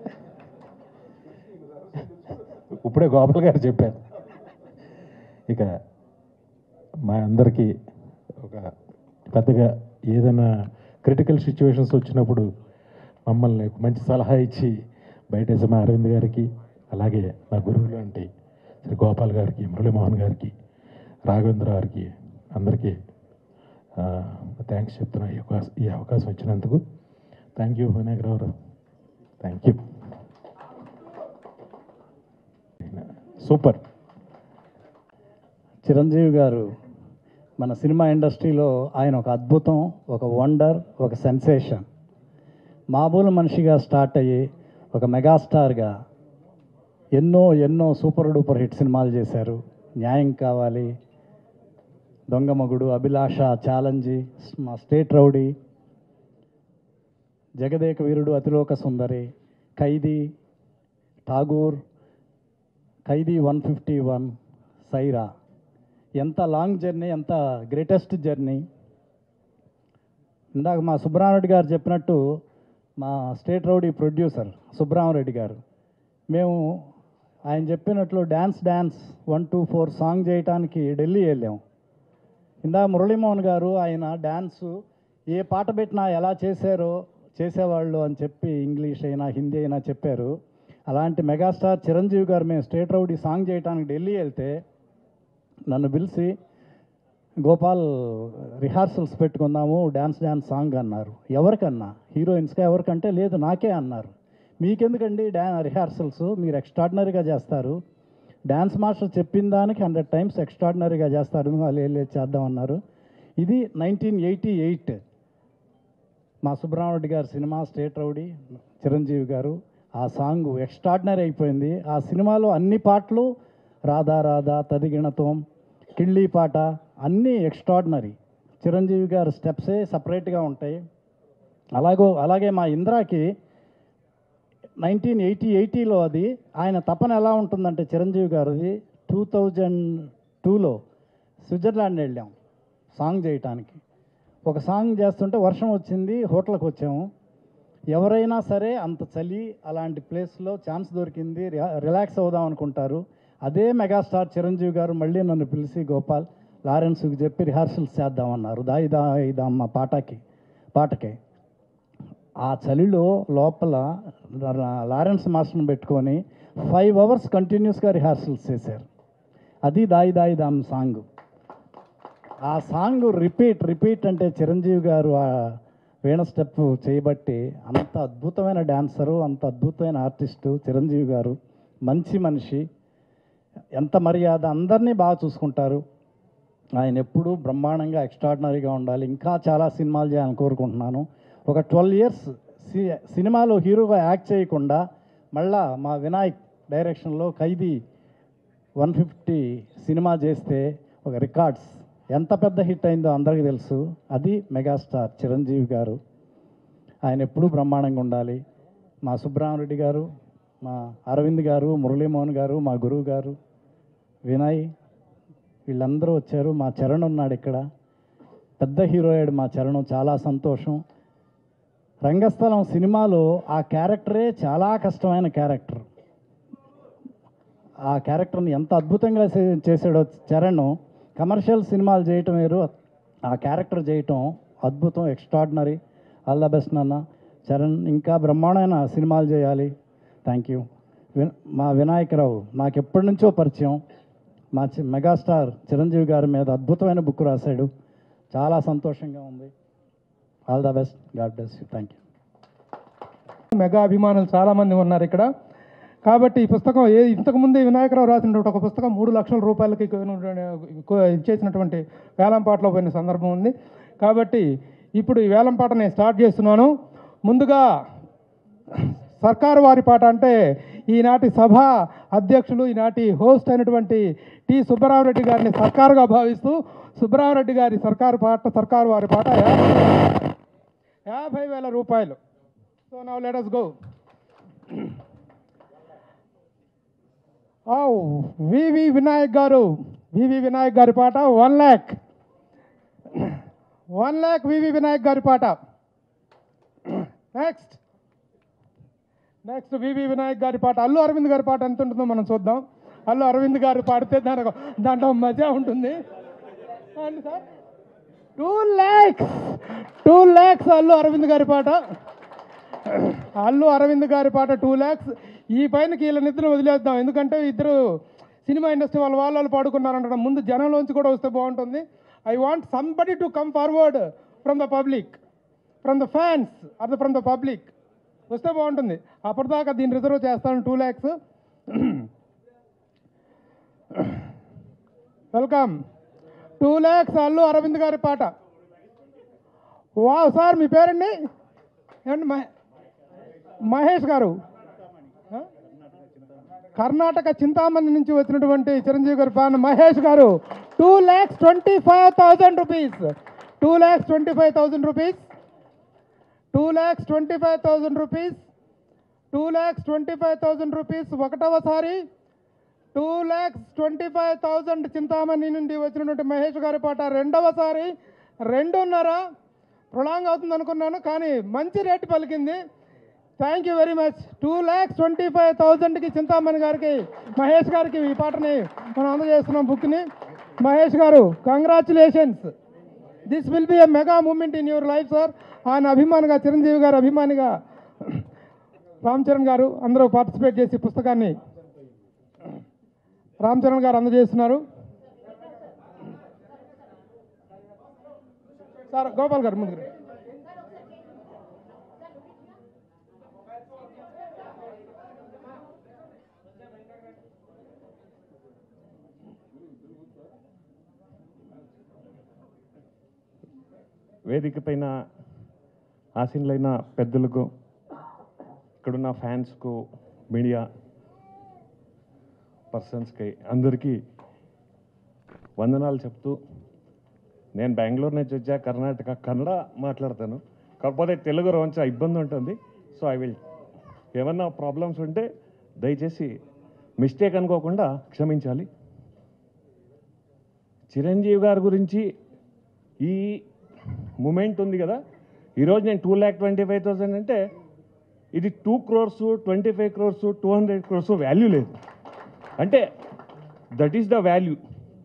ఇప్పుడే గోపాల్ గారు చెప్పారు ఇక మా అందరికీ ఒక పెద్దగా ఏదైనా క్రిటికల్ సిచ్యువేషన్స్ వచ్చినప్పుడు మమ్మల్ని ఒక మంచి సలహా ఇచ్చి బయట మా అరవింద్ గారికి అలాగే నా గురువు లాంటి శ్రీ గోపాల్ గారికి మురళీమోహన్ గారికి రాఘవేంద్ర గారికి అందరికీ థ్యాంక్స్ చెప్తున్నా ఈ అవకాశం ఈ అవకాశం ఇచ్చినందుకు thank you Vinayakarao thank you super Chiranjeevi garu మన సినిమా ఇండస్ట్రీలో ఆయన ఒక అద్భుతం ఒక వండర్ ఒక సెన్సేషన్ మామూలు మనిషిగా స్టార్ట్ అయ్యి ఒక మెగాస్టార్గా ఎన్నో ఎన్నో సూపర్ డూపర్ హిట్ సినిమాలు చేశారు న్యాయం కావాలి దొంగమగుడు అభిలాష ఛాలెంజీ మా State Rowdy Jagadeka Veerudu Athiloka Sundari Khaidi Tagore Khaidi one fifty one Saira ఎంత లాంగ్ జర్నీ ఎంత గ్రేటెస్ట్ జర్నీ ఇందాక మా సుబ్రహ్మరెడ్డి గారు చెప్పినట్టు మా స్టేట్ రౌడీ ప్రొడ్యూసర్ సుబ్రహ్మరెడ్డి గారు మేము ఆయన చెప్పినట్లు dance dance one two four song చేయటానికి ఢిల్లీ వెళ్ళాం ఇందా మురళీమోహన్ గారు ఆయన డ్యాన్సు ఏ పాట పెట్టినా ఎలా చేశారో చేసేవాళ్ళు అని చెప్పి ఇంగ్లీష్ అయినా హిందీ అయినా చెప్పారు అలాంటి మెగాస్టార్ చిరంజీవి గారు మేము స్టేట్ రౌడీ సాంగ్ చేయడానికి ఢిల్లీ వెళ్తే నన్ను పిలిచి గోపాల్ రిహార్సల్స్ పెట్టుకుందాము డ్యాన్స్ డ్యాన్స్ సాంగ్ అన్నారు ఎవరికన్నా హీరోయిన్స్గా ఎవరికంటే లేదు నాకే అన్నారు మీకెందుకండి డ్యా రిహార్సల్స్ మీరు ఎక్స్ట్రాడినరీగా చేస్తారు డ్యాన్స్ మాస్టర్ చెప్పిన దానికి హండ్రెడ్ టైమ్స్ ఎక్స్ట్రాడినరీగా చేస్తారు వాళ్ళు వెళ్ళి చేద్దామన్నారు ఇది నైన్టీన్ ఎయిటీ ఎయిట్ మా సుబ్రహ్మణ్య గారి సినిమా స్టేట్ రౌడీ చిరంజీవి గారు ఆ సాంగ్ ఎక్స్ట్రాడినరీ అయిపోయింది ఆ సినిమాలో అన్ని పాటలు రాధా రాధా తదిగిణతం కిళ్ళీ పాట అన్నీ ఎక్స్ట్రాడినరీ చిరంజీవి గారి స్టెప్సే సపరేట్గా ఉంటాయి అలాగో అలాగే మా ఇంద్రాకి నైన్టీన్ ఎయిటీ ఎయిటీలో అది ఆయన తపన ఎలా ఉంటుందంటే చిరంజీవి గారిది టూ థౌజండ్ టూలో స్విట్జర్లాండ్ వెళ్ళాం సాంగ్ చేయటానికి ఒక సాంగ్ చేస్తుంటే వర్షం వచ్చింది హోటల్కి వచ్చాము ఎవరైనా సరే అంత చలి అలాంటి ప్లేస్లో ఛాన్స్ దొరికింది రిలా- రిలాక్స్ అవుదాం అనుకుంటారు అదే మెగాస్టార్ చిరంజీవి గారు మళ్ళీ నన్ను పిలిచి గోపాల్ లారెన్స్కి చెప్పి రిహార్సల్స్ చేద్దామన్నారు దాయి దాయి దామ్మ పాటకి పాటకి ఆ చలిలో లోపల లా- లారెన్స్ మాస్టర్ని పెట్టుకొని ఫైవ్ అవర్స్ కంటిన్యూస్గా రిహార్సల్స్ చేశారు అది దాయి దాయి దామ్ సాంగ్ ఆ సాంగ్ రిపీట్ రిపీట్ అంటే చిరంజీవి గారు ఆ వీణ స్టెప్ చేయబట్టి అంత అద్భుతమైన డాన్సరు అంత అద్భుతమైన ఆర్టిస్టు చిరంజీవి గారు మంచి మనిషి ఎంత మర్యాద అందరినీ బాగా చూసుకుంటారు ఆయన ఎప్పుడూ బ్రహ్మాండంగా ఎక్స్ట్రాడినరీగా ఉండాలి ఇంకా చాలా సినిమాలు చేయాలని కోరుకుంటున్నాను ఒక ట్వెల్వ్ ఇయర్స్ సినిమాలో హీరోగా యాక్ట్ చేయకుండా మళ్ళా మా వినాయక్ డైరెక్షన్లో ఖైదీ వన్ ఫిఫ్టీ సినిమా చేస్తే ఒక రికార్డ్స్ ఎంత పెద్ద హిట్ అయిందో అందరికీ తెలుసు అది మెగాస్టార్ చిరంజీవి గారు ఆయన ఎప్పుడూ బ్రహ్మాండంగా ఉండాలి మా సుబ్రహ్మరెడ్డి గారు మా అరవింద్ గారు మురళీమోహన్ గారు మా గురువు గారు వినయ్ వీళ్ళందరూ వచ్చారు మా చరణ్ ఉన్నాడు ఇక్కడ పెద్ద హీరో అయ్యాడు మా చరణ్ చాలా సంతోషం రంగస్థలం సినిమాలో ఆ క్యారెక్టరే చాలా కష్టమైన క్యారెక్టర్ ఆ క్యారెక్టర్ని ఎంత అద్భుతంగా చే- చేశాడో చరణ్ కమర్షియల్ సినిమాలు చేయటం వేరు ఆ క్యారెక్టర్ చేయటం అద్భుతం ఎక్స్ట్రాడినరీ ఆల్ ద బెస్ట్ నాన్న చరణ్ ఇంకా బ్రహ్మాండమైన సినిమాలు చేయాలి థ్యాంక్ యూ విన్ మా వినాయకరావు నాకు ఎప్పటి నుంచో పరిచయం మా చి- మెగాస్టార్ చిరంజీవి గారి మీద అద్భుతమైన బుక్ రాశాడు చాలా సంతోషంగా ఉంది all the best God bless you thank you mega అభిమానులు చాలామంది ఉన్నారు ఇక్కడ కాబట్టి ఈ పుస్తకం ఏ ఇంతకుముందే వినాయకరావు రాసినటువంటి ఒక పుస్తకం మూడు లక్షల రూపాయలకి కొను- కొ- ఇచ్చేసినటువంటి వేలంపాటలో పోయిన సందర్భం ఉంది కాబట్టి ఇప్పుడు ఈ వేలంపాట నేను స్టార్ట్ చేస్తున్నాను ముందుగా సర్కారు వారి పాట అంటే ఈనాటి సభ అధ్యక్షులు ఈనాటి హోస్ట్ అయినటువంటి టి సుబ్బరామరెడ్డి గారిని సర్కారుగా భావిస్తూ సుబ్బరామరెడ్డి గారి సర్కారు పాట సర్కారు వారి పాట యాభై- యాభై వేల రూపాయలు so now let us go V V Vinayak garu V V Vinayak గారి పాట one lakh one lakh V V Vinayak గారి పాట నెక్స్ట్ నెక్స్ట్ వివి వినాయక్ గారి పాట అల్లు అరవింద్ గారి పాట ఎంత ఉంటుందో మనం చూద్దాం అల్లు అరవింద్ గారు పాడితే దానికి దాంట్లో మజా ఉంటుంది అండి sir two lakhs two lakhs Allu Aravind గారి పాట అల్లు అరవింద్ గారి పాట టూ ల్యాక్స్ ఈ పైన వీళ్ళ నిద్ర వదిలేద్దాం ఎందుకంటే ఇద్దరు సినిమా ఇండస్ట్రీ వాళ్ళ వాళ్ళు వాళ్ళు పాడుకున్నారంట ముందు జనంలోంచి కూడా వస్తే బాగుంటుంది I want somebody to come forward from the public from the fans or the from the public వస్తే బాగుంటుంది అప్పటిదాకా దీన్ని రిజర్వ్ చేస్తాను two lakhs welcome two lakhs Allu Aravind గారి పాట వావ్ సార్ మీ పేరండి ఏమండి మహే మహేష్ గారు ఆ? కర్ణాటక చింతామణి నుంచి వచ్చినటువంటి చిరంజీవి గారి fan Mahesh garu two lakhs twenty five thousand rupees two lakhs twenty five thousand rupees two lakhs twenty five thousand rupees two lakhs twenty five thousand rupees ఒకటవసారి two lakhs twenty five thousand Chintamani నుండి వచ్చినటువంటి మహేష్ గారి పాట రెండవసారి రెండున్నర ప్రొలాంగ్ అవుతుంది అనుకున్నాను కానీ మంచి రేటు పలికింది thank you very much two lakhs twenty five థౌజండ్కి చింతామణి గారికి మహేష్ గారికి ఈ పాటని మనం అందజేస్తున్నాం బుక్ని Mahesh garu congratulations this will be a mega moment in your life sir ఆయన అభిమానిగా చిరంజీవి గారు అభిమానిగా రామ్ చరణ్ గారు అందరూ పార్టిసిపేట్ చేసి పుస్తకాన్ని రామ్ చరణ్ గారు అందజేస్తున్నారు సార్ గోపాల్ గారు ముందుకు రండి. వేదిక పైన ఆసీనులైన పెద్దలకు ఇక్కడున్న ఫ్యాన్స్కు మీడియా పర్సన్స్కి అందరికీ వందనాలు చెప్తూ నేను బెంగళూరు నుంచి వచ్చా కర్ణాటక కన్నడ మాట్లాడతాను కాకపోతే తెలుగు కొంచెం ఇబ్బంది ఉంటుంది సో ఐ విల్ ఏమన్నా ప్రాబ్లమ్స్ ఉంటే దయచేసి మిస్టేక్ అనుకోకుండా క్షమించాలి చిరంజీవి గారి గురించి ఈ మూమెంట్ ఉంది కదా ఈరోజు నేను two lakh twenty five thousand అంటే ఇది two crores twenty five crores two hundred crores value లేదు అంటే దట్ ఈస్ ద వాల్యూ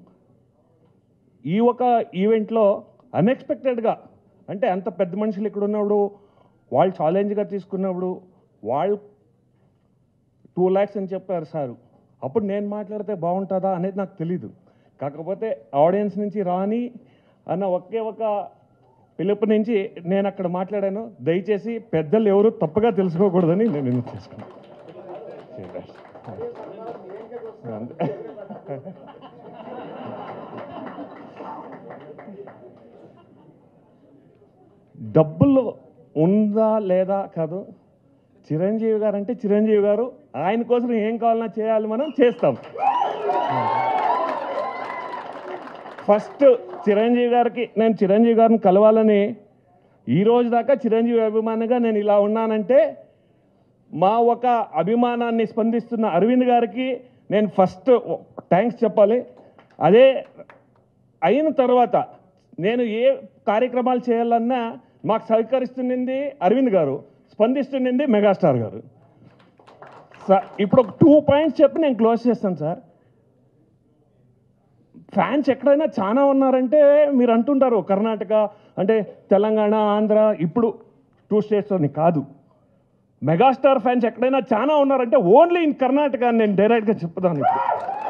ఈ ఒక ఈవెంట్లో అన్ఎక్స్పెక్టెడ్గా అంటే అంత పెద్ద మనుషులు ఇక్కడ ఉన్నప్పుడు వాళ్ళు ఛాలెంజ్గా తీసుకున్నప్పుడు వాళ్ళు టూ ల్యాక్స్ అని చెప్పారు సారు అప్పుడు నేను మాట్లాడితే బాగుంటుందా అనేది నాకు తెలీదు కాకపోతే ఆడియన్స్ నుంచి రాని అన్న ఒకే ఒక పిలుపు నుంచి నేను అక్కడ మాట్లాడాను దయచేసి పెద్దలు ఎవరు తప్పుగా తెలుసుకోకూడదని నేను ఎందుకు చేసుకున్నాను అంతే. డబ్బులు ఉందా లేదా కాదు చిరంజీవి గారు అంటే చిరంజీవి గారు ఆయన కోసం ఏం కావాలన్నా చేయాలి మనం చేస్తాం ఫస్ట్ చిరంజీవి గారికి నేను చిరంజీవి గారిని కలవాలని ఈ రోజు దాకా చిరంజీవి అభిమానిగా నేను ఇలా ఉన్నానంటే మా ఒక అభిమానాన్ని స్పందిస్తున్న అరవింద్ గారికి నేను ఫస్ట్ థ్యాంక్స్ చెప్పాలి అదే అయిన తర్వాత నేను ఏ కార్యక్రమాలు చేయాలన్నా మాకు సహకరిస్తున్నది అరవింద్ గారు స్పందిస్తున్నది మెగాస్టార్ గారు సార్ ఇప్పుడు ఒక టూ పాయింట్స్ చెప్పి నేను క్లోజ్ చేస్తాను సార్ ఫ్యాన్స్ ఎక్కడైనా చాలా ఉన్నారంటే మీరు అంటుంటారు కర్ణాటక అంటే తెలంగాణ ఆంధ్ర ఇప్పుడు టూ స్టేట్స్లోని కాదు మెగాస్టార్ ఫ్యాన్స్ ఎక్కడైనా చాలా ఉన్నారంటే ఓన్లీ ఇన్ కర్ణాటక అని నేను డైరెక్ట్గా చెప్తాను ఇప్పుడు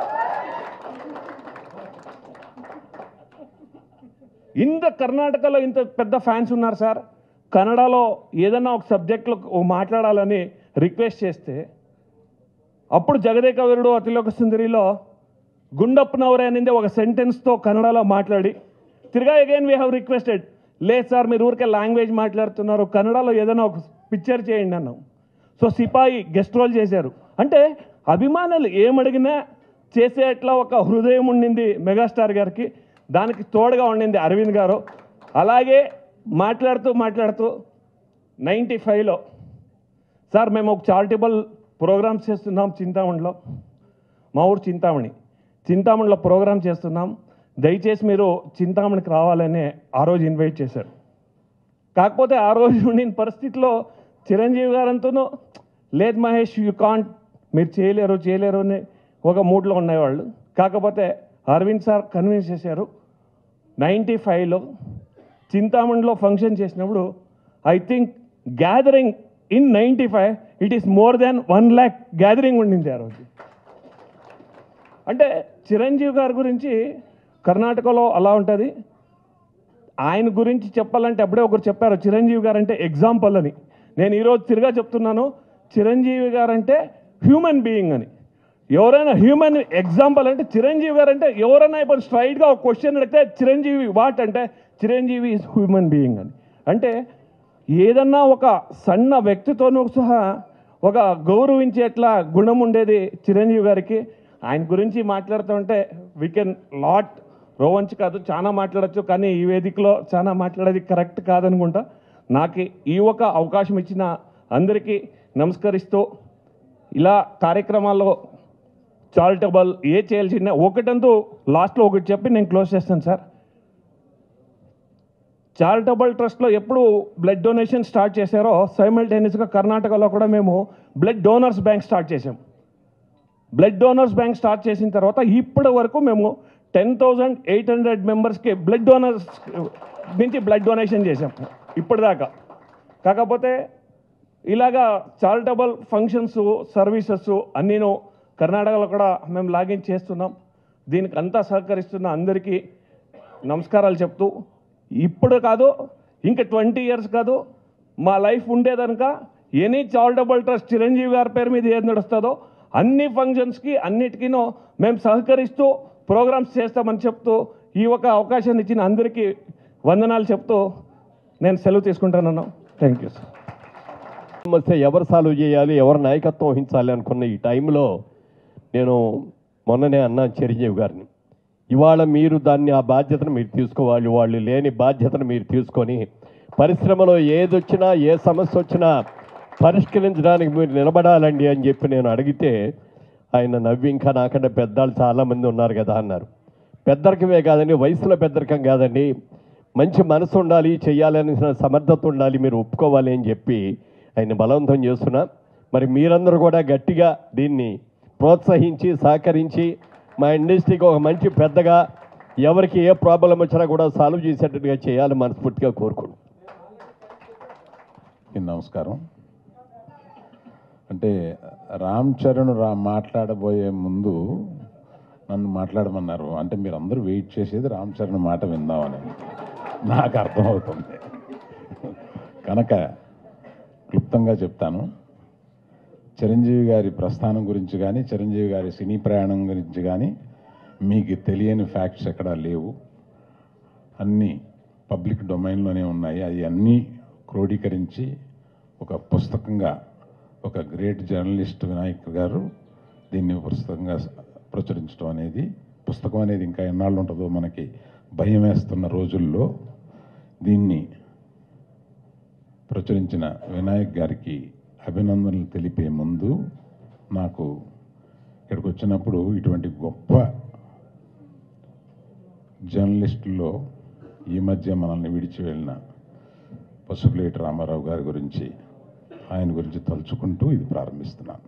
ఇంత కర్ణాటకలో ఇంత పెద్ద ఫ్యాన్స్ ఉన్నారు సార్ కన్నడలో ఏదైనా ఒక సబ్జెక్ట్లో మాట్లాడాలని రిక్వెస్ట్ చేస్తే అప్పుడు జగదేక వీరుడు అతిలోక సుందరిలో గుండప్పనవరే అనేది ఒక సెంటెన్స్తో కన్నడలో మాట్లాడి తిరిగా అగైన్ వీ హ్యావ్ రిక్వెస్టెడ్ లేదు సార్ మీరు ఊరికే లాంగ్వేజ్ మాట్లాడుతున్నారు కన్నడలో ఏదైనా ఒక పిక్చర్ చేయండి అన్నాం సో సిపాయి గెస్ట్ రోల్ చేశారు అంటే అభిమానులు ఏమడిగినా చేసేట్లా ఒక హృదయం ఉండింది మెగాస్టార్ గారికి దానికి తోడుగా ఉండింది అరవింద్ గారు అలాగే మాట్లాడుతూ మాట్లాడుతూ నైంటీ ఫైవ్లో సార్ మేము ఒక చారిటబుల్ ప్రోగ్రామ్స్ చేస్తున్నాం చింతామణిలో మా ఊరు చింతామణి చింతామణిలో ప్రోగ్రామ్ చేస్తున్నాం దయచేసి మీరు చింతామణికి రావాలని ఆ రోజు ఇన్వైట్ చేశారు కాకపోతే ఆ రోజు ఉండిన పరిస్థితిలో చిరంజీవి గారంతూను లేదు మహేష్ యూ కాంట్ మీరు చేయలేరు చేయలేరు అని ఒక మూడ్లో ఉండేవాళ్ళు కాకపోతే అరవింద్ సార్ కన్విన్స్ చేశారు నైంటీ ఫైవ్లో చింతామణిలో ఫంక్షన్ చేసినప్పుడు I think gathering in ninety five it is more than one lakh gathering ఉండింది ఆ రోజు అంటే చిరంజీవి గారి గురించి కర్ణాటకలో అలా ఉంటుంది ఆయన గురించి చెప్పాలంటే అప్పుడే ఒకరు చెప్పారు చిరంజీవి గారు అంటే ఎగ్జాంపుల్ అని నేను ఈరోజు తిరిగా చెప్తున్నాను చిరంజీవి గారు అంటే హ్యూమన్ బీయింగ్ అని ఎవరైనా హ్యూమన్ ఎగ్జాంపుల్ అంటే చిరంజీవి గారు అంటే ఎవరైనా ఇప్పుడు స్ట్రైట్గా ఒక క్వశ్చన్ అడిగితే చిరంజీవి వాట్ అంటే చిరంజీవి ఈజ్ హ్యూమన్ బీయింగ్ అని అంటే ఏదన్నా ఒక సన్న వ్యక్తితోనూ సహా ఒక గౌరవించేట్లా గుణం ఉండేది చిరంజీవి గారికి ఆయన గురించి మాట్లాడుతుంటే వీ కెన్ లాట్ రోవంచి కాదు చాలా మాట్లాడచ్చు కానీ ఈ వేదికలో చాలా మాట్లాడేది కరెక్ట్ కాదనుకుంటా నాకు ఈ ఒక అవకాశం ఇచ్చిన అందరికీ నమస్కరిస్తూ ఇలా కార్యక్రమాల్లో చారిటబుల్ ఏ చేయాల్సిన ఒకటంతూ లాస్ట్లో ఒకటి చెప్పి నేను క్లోజ్ చేస్తాను సార్ చారిటబుల్ ట్రస్ట్లో ఎప్పుడు బ్లడ్ డొనేషన్ స్టార్ట్ చేశారో సైమల్టేనియస్గా కర్ణాటకలో కూడా మేము బ్లడ్ డోనర్స్ బ్యాంక్ స్టార్ట్ చేసాం బ్లడ్ డోనర్స్ బ్యాంక్ స్టార్ట్ చేసిన తర్వాత ఇప్పటి వరకు మేము టెన్ థౌజండ్ ఎయిట్ హండ్రెడ్ మెంబర్స్కి బ్లడ్ డోనర్స్ నుంచి బ్లడ్ డొనేషన్ చేసాం ఇప్పటిదాకా కాకపోతే ఇలాగా చారిటబుల్ ఫంక్షన్స్ సర్వీసెస్ అన్నీను కర్ణాటకలో కూడా మేము లాగిన్ చేస్తున్నాం దీనికి అంతా సహకరిస్తున్న అందరికీ నమస్కారాలు చెప్తూ ఇప్పుడు కాదు ఇంకా ట్వంటీ ఇయర్స్ కాదు మా లైఫ్ ఉండేదనుక ఎనీ చారిటబుల్ ట్రస్ట్ చిరంజీవి గారి పేరు మీద ఏది నడుస్తుందో అన్ని ఫంక్షన్స్కి అన్నిటికీనో మేము సహకరిస్తూ ప్రోగ్రామ్స్ చేస్తామని చెప్తూ ఈ ఒక అవకాశాన్ని ఇచ్చిన అందరికీ వందనాలు చెప్తూ నేను సెలవు తీసుకుంటానన్నా థ్యాంక్ యూ సార్ సమస్య ఎవరు సాల్వ్ చేయాలి ఎవరు నాయకత్వం వహించాలి అనుకున్న ఈ టైంలో నేను మొన్ననే అన్నాను చిరంజీవి గారిని ఇవాళ మీరు దాన్ని ఆ బాధ్యతను మీరు తీసుకోవాలి వాళ్ళు లేని బాధ్యతను మీరు తీసుకొని పరిశ్రమలో ఏదొచ్చినా ఏ సమస్య వచ్చినా పరిష్కరించడానికి మీరు నిలబడాలండి అని చెప్పి నేను అడిగితే ఆయన నవ్వి ఇంకా నాకంటే పెద్దవాళ్ళు చాలామంది ఉన్నారు కదా అన్నారు పెద్దరికమే కాదండి వయసులో పెద్దరికం కాదండి మంచి మనసు ఉండాలి చెయ్యాలని సమర్థత ఉండాలి మీరు ఒప్పుకోవాలి అని చెప్పి ఆయన బలవంతం చేస్తున్నా మరి మీరందరూ కూడా గట్టిగా దీన్ని ప్రోత్సహించి సహకరించి మా ఇండస్ట్రీకి ఒక మంచి పెద్దగా ఎవరికి ఏ ప్రాబ్లం వచ్చినా కూడా సాల్వ్ చేసేటట్టుగా చేయాలి మనస్ఫూర్తిగా కోరుకుంటున్నాను ఈ నమస్కారం అంటే రామ్ చరణ్ రా మాట్లాడబోయే ముందు నన్ను మాట్లాడమన్నారు అంటే మీరు అందరూ వెయిట్ చేసేది రామ్ చరణ్ మాట విందామని నాకు అర్థమవుతుంది కనుక క్లుప్తంగా చెప్తాను చిరంజీవి గారి ప్రస్థానం గురించి కానీ చిరంజీవి గారి సినీ ప్రయాణం గురించి కానీ మీకు తెలియని ఫ్యాక్ట్స్ ఎక్కడా లేవు అన్నీ పబ్లిక్ డొమైన్లోనే ఉన్నాయి అవి అన్నీ క్రోడీకరించి ఒక పుస్తకంగా ఒక గ్రేట్ జర్నలిస్ట్ వినాయక్ గారు దీన్ని పుస్తకంగా ప్రచురించడం అనేది పుస్తకం అనేది ఇంకా ఎన్నాళ్ళు ఉంటుందో మనకి భయం వేస్తున్న రోజుల్లో దీన్ని ప్రచురించిన వినాయక్ గారికి అభినందనలు తెలిపే ముందు నాకు ఇక్కడికి వచ్చినప్పుడు ఇటువంటి గొప్ప జర్నలిస్టుల్లో ఈ మధ్య మనల్ని విడిచి వెళ్ళిన పసుపులేటి రామారావు గారి గురించి ఆయన గురించి తలుచుకుంటూ ఇది ప్రారంభిస్తున్నాను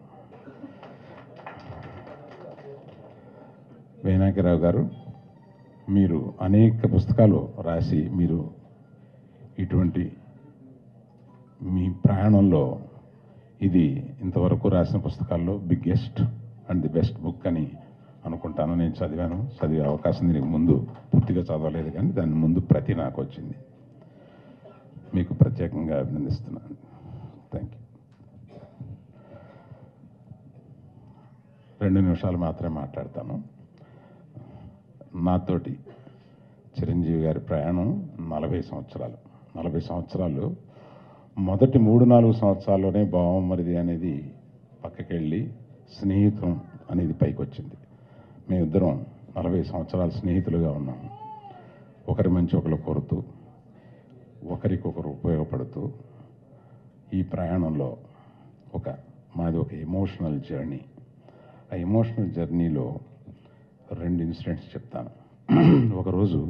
వినాయకరావు గారు మీరు అనేక పుస్తకాలు రాసి మీరు ఇటువంటి మీ ప్రయాణంలో ఇది ఇంతవరకు రాసిన పుస్తకాల్లో biggest and the best book అని అనుకుంటాను నేను చదివాను చదివే అవకాశం దీనికి ముందు పూర్తిగా చదవలేదు కానీ దాని ముందు ప్రతి నాకు వచ్చింది మీకు ప్రత్యేకంగా అభినందిస్తున్నాను థ్యాంక్ యూ రెండు నిమిషాలు మాత్రమే మాట్లాడతాను నాతోటి చిరంజీవి గారి ప్రయాణం నలభై సంవత్సరాలు నలభై సంవత్సరాలు మొదటి మూడు నాలుగు సంవత్సరాల్లోనే బావమరిది అనేది పక్కకి వెళ్ళి స్నేహితం అనేది పైకి వచ్చింది మేమిద్దరం నలభై సంవత్సరాలు స్నేహితులుగా ఉన్నాము ఒకరి మంచి ఒకరు కోరుతూ ఒకరికొకరు ఉపయోగపడుతూ ఈ ప్రయాణంలో ఒక మాది ఒక ఎమోషనల్ జర్నీ ఆ ఎమోషనల్ జర్నీలో రెండు ఇన్సిడెంట్స్ చెప్తాను ఒకరోజు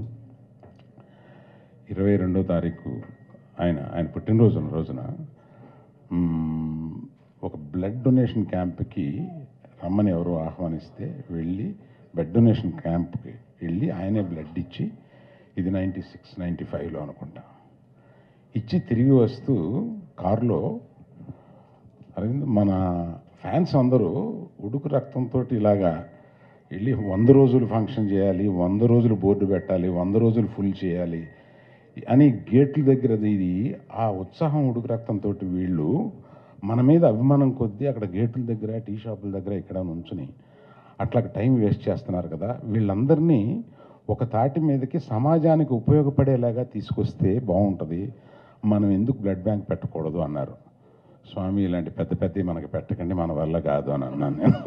ఇరవై రెండో తారీఖు ఆయన ఆయన పుట్టినరోజు ఉన్న రోజున మ్మ్, ఒక బ్లడ్ డొనేషన్ క్యాంప్కి రమ్మని ఎవరో ఆహ్వానిస్తే వెళ్ళి బ్లడ్ డొనేషన్ క్యాంప్కి వెళ్ళి ఆయనే బ్లడ్ ఇచ్చి ఇది నైంటీ సిక్స్ నైంటీ ఫైవ్లో అనుకుంటా ఇచ్చి తిరిగి వస్తూ కారులో అరవింద్ మన ఫ్యాన్స్ అందరూ ఉడుకు రక్తంతో ఇలాగా వెళ్ళి వంద రోజులు ఫంక్షన్ చేయాలి వంద రోజులు బోర్డు పెట్టాలి వంద రోజులు ఫుల్ చేయాలి అని గేట్ల దగ్గర ఇది ఆ ఉత్సాహం ఉడుకు రక్తంతో వీళ్ళు మన మీద అభిమానం కొద్దీ అక్కడ గేట్ల దగ్గర టీ షాపుల దగ్గర ఇక్కడ నుంచుని అట్లా టైం వేస్ట్ చేస్తున్నారు కదా వీళ్ళందరినీ ఒక తాటి మీదకి సమాజానికి ఉపయోగపడేలాగా తీసుకొస్తే బాగుంటుంది మనం ఎందుకు బ్లడ్ బ్యాంక్ పెట్టకూడదు అన్నారు స్వామి ఇలాంటి పెద్ద పెద్దవి మనకి పెట్టకండి మన వల్ల కాదు అని అన్నాను నేను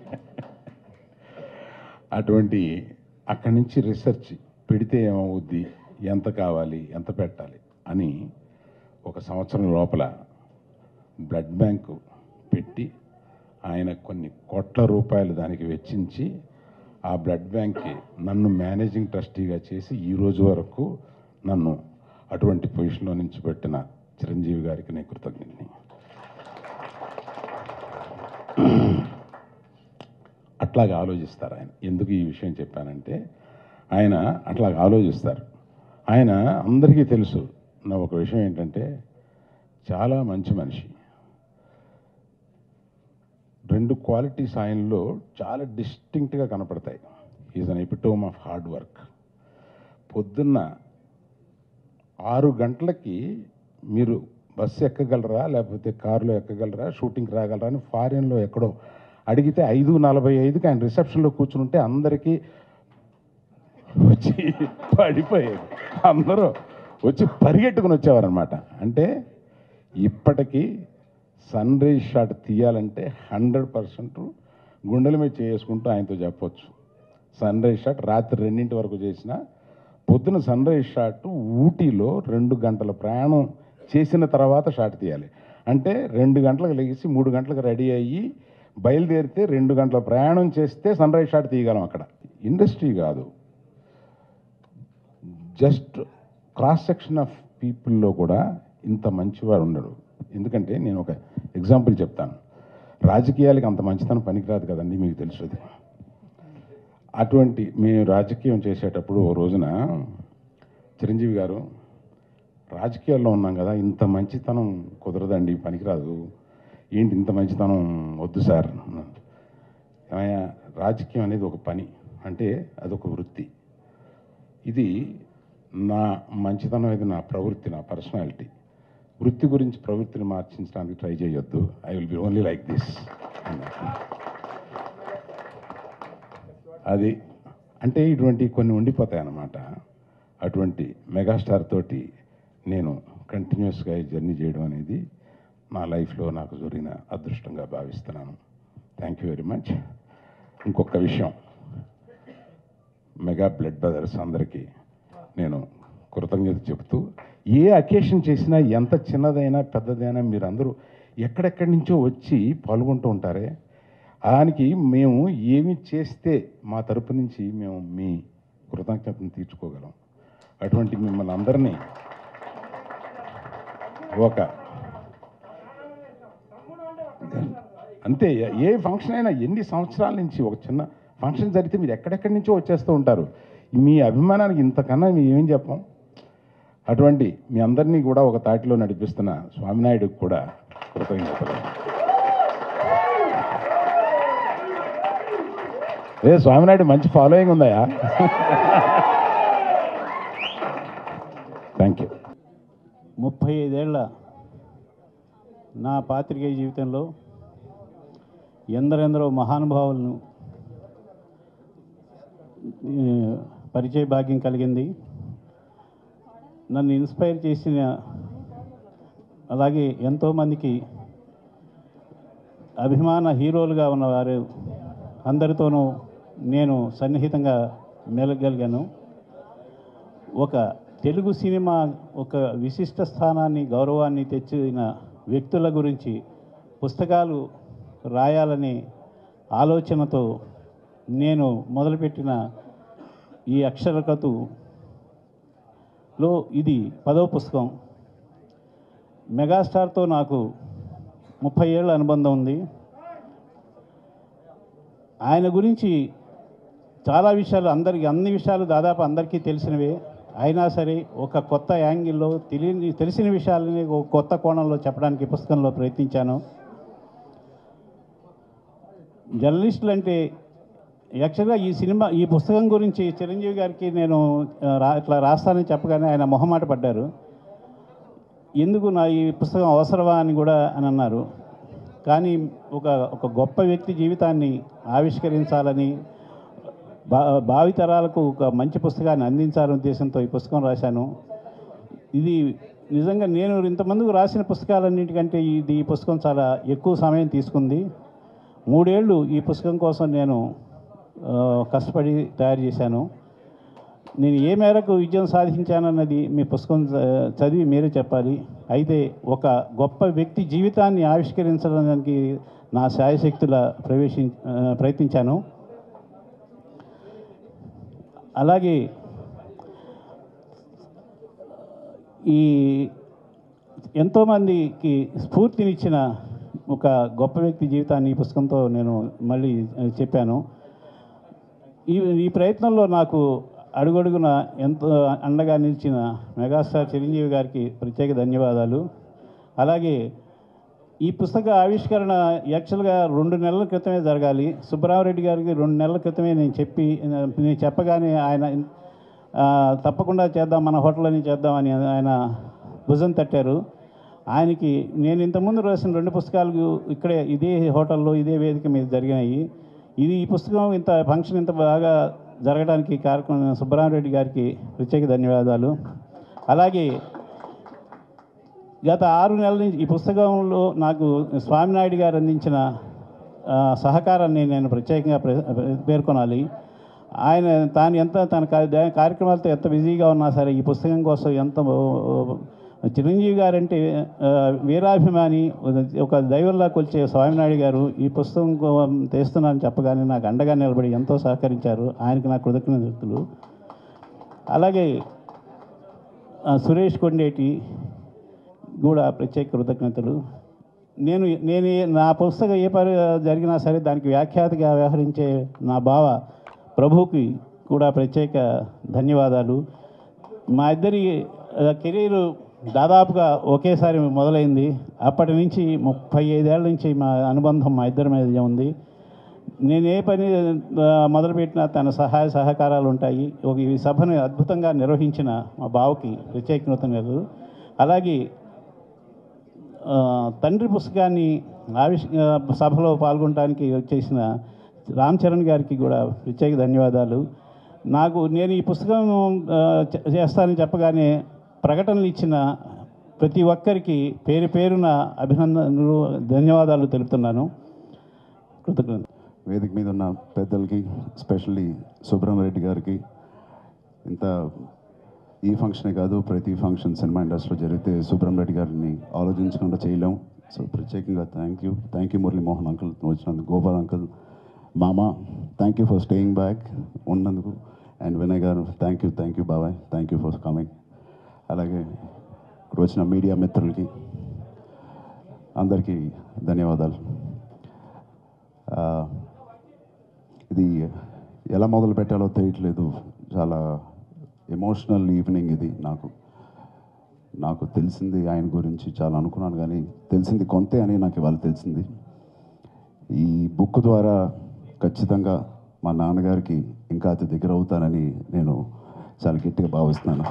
అటువంటి అక్కడి నుంచి రీసెర్చ్ పెడితే ఏమవుద్ది ఎంత కావాలి ఎంత పెట్టాలి అని ఒక సంవత్సరం లోపల బ్లడ్ బ్యాంకు పెట్టి ఆయన కొన్ని కోట్ల రూపాయలు దానికి వెచ్చించి ఆ బ్లడ్ బ్యాంక్కి నన్ను మేనేజింగ్ ట్రస్టీగా చేసి ఈ రోజు వరకు నన్ను అటువంటి పొజిషన్లో నుంచి పెట్టిన చిరంజీవి గారికి నేను కృతజ్ఞతని అట్లాగా ఆలోచిస్తారు ఆయన ఎందుకు ఈ విషయం చెప్పానంటే ఆయన అట్లాగా ఆలోచిస్తారు ఆయన అందరికీ తెలుసు నా ఒక విషయం ఏంటంటే చాలా మంచి మనిషి రెండు క్వాలిటీస్ ఆయనలో చాలా డిస్టింక్ట్గా కనపడతాయి is an epitome of hard work పొద్దున్న ఆరు గంటలకి మీరు బస్సు ఎక్కగలరా లేకపోతే కారులో ఎక్కగలరా షూటింగ్కి రాగలరా అని ఫారిన్లో ఎక్కడో అడిగితే ఐదు నలభై ఐదుకి ఆయన రిసెప్షన్లో కూర్చుంటే అందరికీ వచ్చి పడిపోయేది అందరూ వచ్చి పరిగెట్టుకుని వచ్చేవారనమాట అంటే ఇప్పటికీ సన్ రైజ్ షాట్ తీయాలంటే హండ్రెడ్ పర్సెంట్ గుండెల మీద చేసుకుంటూ ఆయనతో చెప్పొచ్చు సన్ రైజ్ షాట్ రాత్రి రెండింటి వరకు చేసిన పొద్దున సన్ రైజ్ షాట్ ఊటీలో రెండు గంటల ప్రయాణం చేసిన తర్వాత షాట్ తీయాలి అంటే రెండు గంటలకు లెగిసి మూడు గంటలకు రెడీ అయ్యి బయలుదేరితే రెండు గంటల ప్రయాణం చేస్తే సన్ రైజ్ షాట్ తీయగలం అక్కడ ఇండస్ట్రీ కాదు జస్ట్ క్రాస్ సెక్షన్ ఆఫ్ పీపుల్లో కూడా ఇంత మంచివాడు ఉండడు ఎందుకంటే నేను ఒక ఎగ్జాంపుల్ చెప్తాను రాజకీయాలకి అంత మంచితనం పనికిరాదు కదండి మీకు తెలుసు అది అటువంటి మేము రాజకీయం చేసేటప్పుడు ఓ రోజున చిరంజీవి గారు రాజకీయాల్లో ఉన్నాం కదా ఇంత మంచితనం కుదరదండి పనికిరాదు ఏంటి ఇంత మంచితనం వద్దు సార్ ఏమయ్యా రాజకీయం అనేది ఒక పని అంటే అదొక వృత్తి ఇది నా మంచితనం అనేది నా ప్రవృత్తి నా పర్సనాలిటీ వృత్తి గురించి ప్రవృత్తిని మార్చించడానికి ట్రై చేయొద్దు I will be only like this అది అంటే ఇటువంటి కొన్ని ఉండిపోతాయి అన్నమాట అటువంటి మెగాస్టార్ తోటి నేను కంటిన్యూస్గా ఈ జర్నీ చేయడం అనేది నా లైఫ్లో నాకు జరిగిన అదృష్టంగా భావిస్తున్నాను థ్యాంక్ యూ వెరీ మచ్ ఇంకొక విషయం మెగా బ్లడ్ బ్రదర్స్ అందరికీ నేను కృతజ్ఞత చెబుతూ ఏ అకేషన్ చేసినా ఎంత చిన్నదైనా పెద్దదైనా మీరందరూ ఎక్కడెక్కడి నుంచో వచ్చి పాల్గొంటూ ఉంటారే దానికి మేము ఏమి చేస్తే మా తరపు నుంచి మేము మీ కృతజ్ఞతను తీర్చుకోగలం అటువంటి మిమ్మల్ని అందరినీ ఒక అంతే ఏ ఫంక్షన్ అయినా ఎన్ని సంవత్సరాల నుంచి ఒక చిన్న ఫంక్షన్ జరిగితే మీరు ఎక్కడెక్కడి నుంచో వచ్చేస్తూ ఉంటారు మీ అభిమానానికి ఇంతకన్నా మేము ఏం చెప్పం అటువంటి మీ అందరినీ కూడా ఒక తాటిలో నడిపిస్తున్న స్వామినాయుడుకి కూడా కృతజ్ఞతలు ఏ స్వామినాయుడు మంచి ఫాలోయింగ్ ఉందయా థ్యాంక్ యూ ముప్పై ఐదేళ్ల నా పాత్రికేయ జీవితంలో ఎందరెందరో మహానుభావులను ఈ, పరిచయ భాగ్యం కలిగింది నన్ను ఇన్స్పైర్ చేసిన అలాగే ఎంతోమందికి అభిమాన హీరోలుగా ఉన్నవారు అందరితోనూ నేను సన్నిహితంగా మెలగలిగాను ఒక తెలుగు సినిమా ఒక విశిష్ట స్థానాన్ని గౌరవాన్ని తెచ్చిన వ్యక్తుల గురించి పుస్తకాలు రాయాలనే ఆలోచనతో నేను మొదలుపెట్టిన ఈ అక్షరకతులో ఇది పదవ పుస్తకం మెగాస్టార్తో నాకు ముప్పై ఏళ్ళ అనుబంధం ఉంది ఆయన గురించి చాలా విషయాలు అందరికి అన్ని విషయాలు దాదాపు అందరికీ తెలిసినవే అయినా సరే ఒక కొత్త యాంగిల్లో తెలియని తెలిసిన విషయాలని ఒక కొత్త కోణంలో చెప్పడానికి ఈ పుస్తకంలో ప్రయత్నించాను జర్నలిస్టులు అంటే యాక్చువల్గా ఈ సినిమా ఈ పుస్తకం గురించి చిరంజీవి గారికి నేను ఆ, రా ఇట్లా రాస్తానని చెప్పగానే ఆయన మొహమాట పడ్డారు ఎందుకు నా ఈ పుస్తకం అవసరమా అని కూడా అని అన్నారు కానీ ఒక ఒక గొప్ప వ్యక్తి జీవితాన్ని ఆవిష్కరించాలని భా భావితరాలకు ఒక మంచి పుస్తకాన్ని అందించాలనే ఉద్దేశంతో ఈ పుస్తకం రాశాను ఇది నిజంగా నేను ఇంతమందికి రాసిన పుస్తకాలన్నింటికంటే ఇది ఈ పుస్తకం చాలా ఎక్కువ సమయం తీసుకుంది మూడేళ్ళు ఈ పుస్తకం కోసం నేను ఆ, కష్టపడి తయారు చేశాను నేను ఏ మేరకు విజయం సాధించానన్నది మీ పుస్తకం చ- చదివి మీరే చెప్పాలి అయితే ఒక గొప్ప వ్యక్తి జీవితాన్ని ఆవిష్కరించడానికి నా శాయశక్తుల ప్రవేశి ఆ, ప్రయత్నించాను అలాగే ఈ ఎంతోమందికి స్ఫూర్తినిచ్చిన ఒక గొప్ప వ్యక్తి జీవితాన్ని ఈ పుస్తకంతో నేను మళ్ళీ ఆ, చెప్పాను ఈ ఈ ప్రయత్నంలో నాకు అడుగడుగున ఎంతో అండగా నిలిచిన మెగాస్టార్ చిరంజీవి గారికి ప్రత్యేక ధన్యవాదాలు అలాగే ఈ పుస్తక ఆవిష్కరణ యాక్చువల్గా రెండు నెలల క్రితమే జరగాలి సుబ్బరామరెడ్డి గారికి రెండు నెలల క్రితమే నేను చెప్పి నేను చెప్పగానే ఆయన ఆ, తప్పకుండా చేద్దాం మన హోటల్లోనే చేద్దామని ఆయన భుజం తట్టారు ఆయనకి నేను ఇంతకుముందు రాసిన రెండు పుస్తకాలు ఇక్కడే ఇదే హోటల్లో ఇదే వేదిక మీద జరిగినాయి ఇది ఈ పుస్తకం ఇంత ఫంక్షన్ ఇంత బాగా జరగడానికి కారకం సుబ్బరామరెడ్డి గారికి ప్రత్యేక ధన్యవాదాలు అలాగే గత ఆరు నెలల నుంచి ఈ పుస్తకంలో నాకు స్వామినాయుడు గారు అందించిన ఆ, సహకారాన్ని నేను ప్రత్యేకంగా ప్ర- పేర్కొనాలి ఆయన తాను ఎంత తన కా- దా- కార్యక్రమాలతో ఎంత బిజీగా ఉన్నా సరే ఈ పుస్తకం కోసం ఎంత ఓ- చిరంజీవి గారు అంటే ఆ, వీరాభిమాని ఒక దైవంలా కొలిచే స్వామినాయుడు గారు ఈ పుస్తకం కో- తెస్తున్నానని చెప్పగానే నాకు అండగా నిలబడి ఎంతో సహకరించారు ఆయనకి నా కృతజ్ఞతలు అలాగే ఆ, సురేష్ కొండేటి కూడా ప్రత్యేక కృతజ్ఞతలు నేను నేను ఏ- నా పుస్తకం ఏ పని జరిగినా సరే దానికి వ్యాఖ్యాతగా వ్యవహరించే నా బావ ప్రభుకి కూడా ప్రత్యేక ధన్యవాదాలు మా ఇద్దరి ఆ, కెరీరు దాదాపుగా ఒకేసారి మొదలైంది అప్పటి నుంచి ముప్పై ఐదేళ్ల నుంచి మా అనుబంధం మా ఇద్దరి మీద ఉంది నేను ఏ పని ఆ, మొదలుపెట్టినా తన సహాయ సహకారాలు ఉంటాయి ఒక ఈ సభను అద్భుతంగా నిర్వహించిన మా బావకి ప్రత్యేక కృతజ్ఞతలు అలాగే ఆ, తండ్రి పుస్తకాన్ని ఆవిష్ ఆ, సభలో పాల్గొనడానికి వచ్చేసిన రామ్ చరణ్ గారికి కూడా ప్రత్యేక ధన్యవాదాలు నాకు నేను ఈ పుస్తకం ఆ, చే- చేస్తానని చెప్పగానే ప్రకటనలు ఇచ్చిన ప్రతి ఒక్కరికి పేరు పేరున అభినందనలు ధన్యవాదాలు తెలుపుతున్నాను కృతజ్ఞతలు వేదిక మీద ఉన్న పెద్దలకి స్పెషల్లీ సుబ్రహ్మరెడ్డి గారికి ఇంత ఈ ఫంక్షనే కాదు ప్రతి ఫంక్షన్ సినిమా ఇండస్ట్రీలో జరిగితే సుబ్రహ్మరెడ్డి గారిని ఆలోచించకుండా చేయలేం సో ప్రత్యేకంగా thank you thank you Murali Mohan uncle వచ్చినందుకు గోపాల్ అంకుల్ మామ thank you for staying back ఉన్నందుకు and Vinay garu thank you thank you బాబాయ్ థ్యాంక్ యూ ఫర్ కమింగ్ అలాగే ఇక్కడ వచ్చిన మీడియా మిత్రులకి అందరికీ ధన్యవాదాలు ఆ, ఇది ఎలా మొదలు పెట్టాలో తెలియట్లేదు చాలా ఎమోషనల్ ఈవినింగ్ ఇది నాకు నాకు తెలిసింది ఆయన గురించి చాలా అనుకున్నాను కానీ తెలిసింది కొంతే అని నాకు ఇవాళ తెలిసింది ఈ బుక్ ద్వారా ఖచ్చితంగా మా నాన్నగారికి ఇంకా అతి దగ్గర అవుతానని నేను చాలా గట్టిగా భావిస్తున్నాను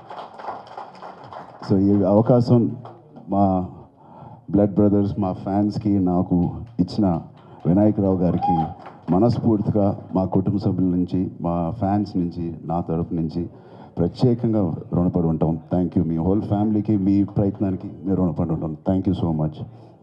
సో ఈ అవకాశం మా బ్లడ్ బ్రదర్స్ మా ఫ్యాన్స్కి నాకు ఇచ్చిన వినాయకరావు గారికి మనస్ఫూర్తిగా మా కుటుంబ సభ్యుల నుంచి మా ఫ్యాన్స్ నుంచి నా తరపు నుంచి ప్రత్యేకంగా రుణపడి ఉంటాం థ్యాంక్ యూ మీ హోల్ ఫ్యామిలీకి మీ ప్రయత్నానికి మేము రుణపడి ఉంటాం థ్యాంక్ యూ సో మచ్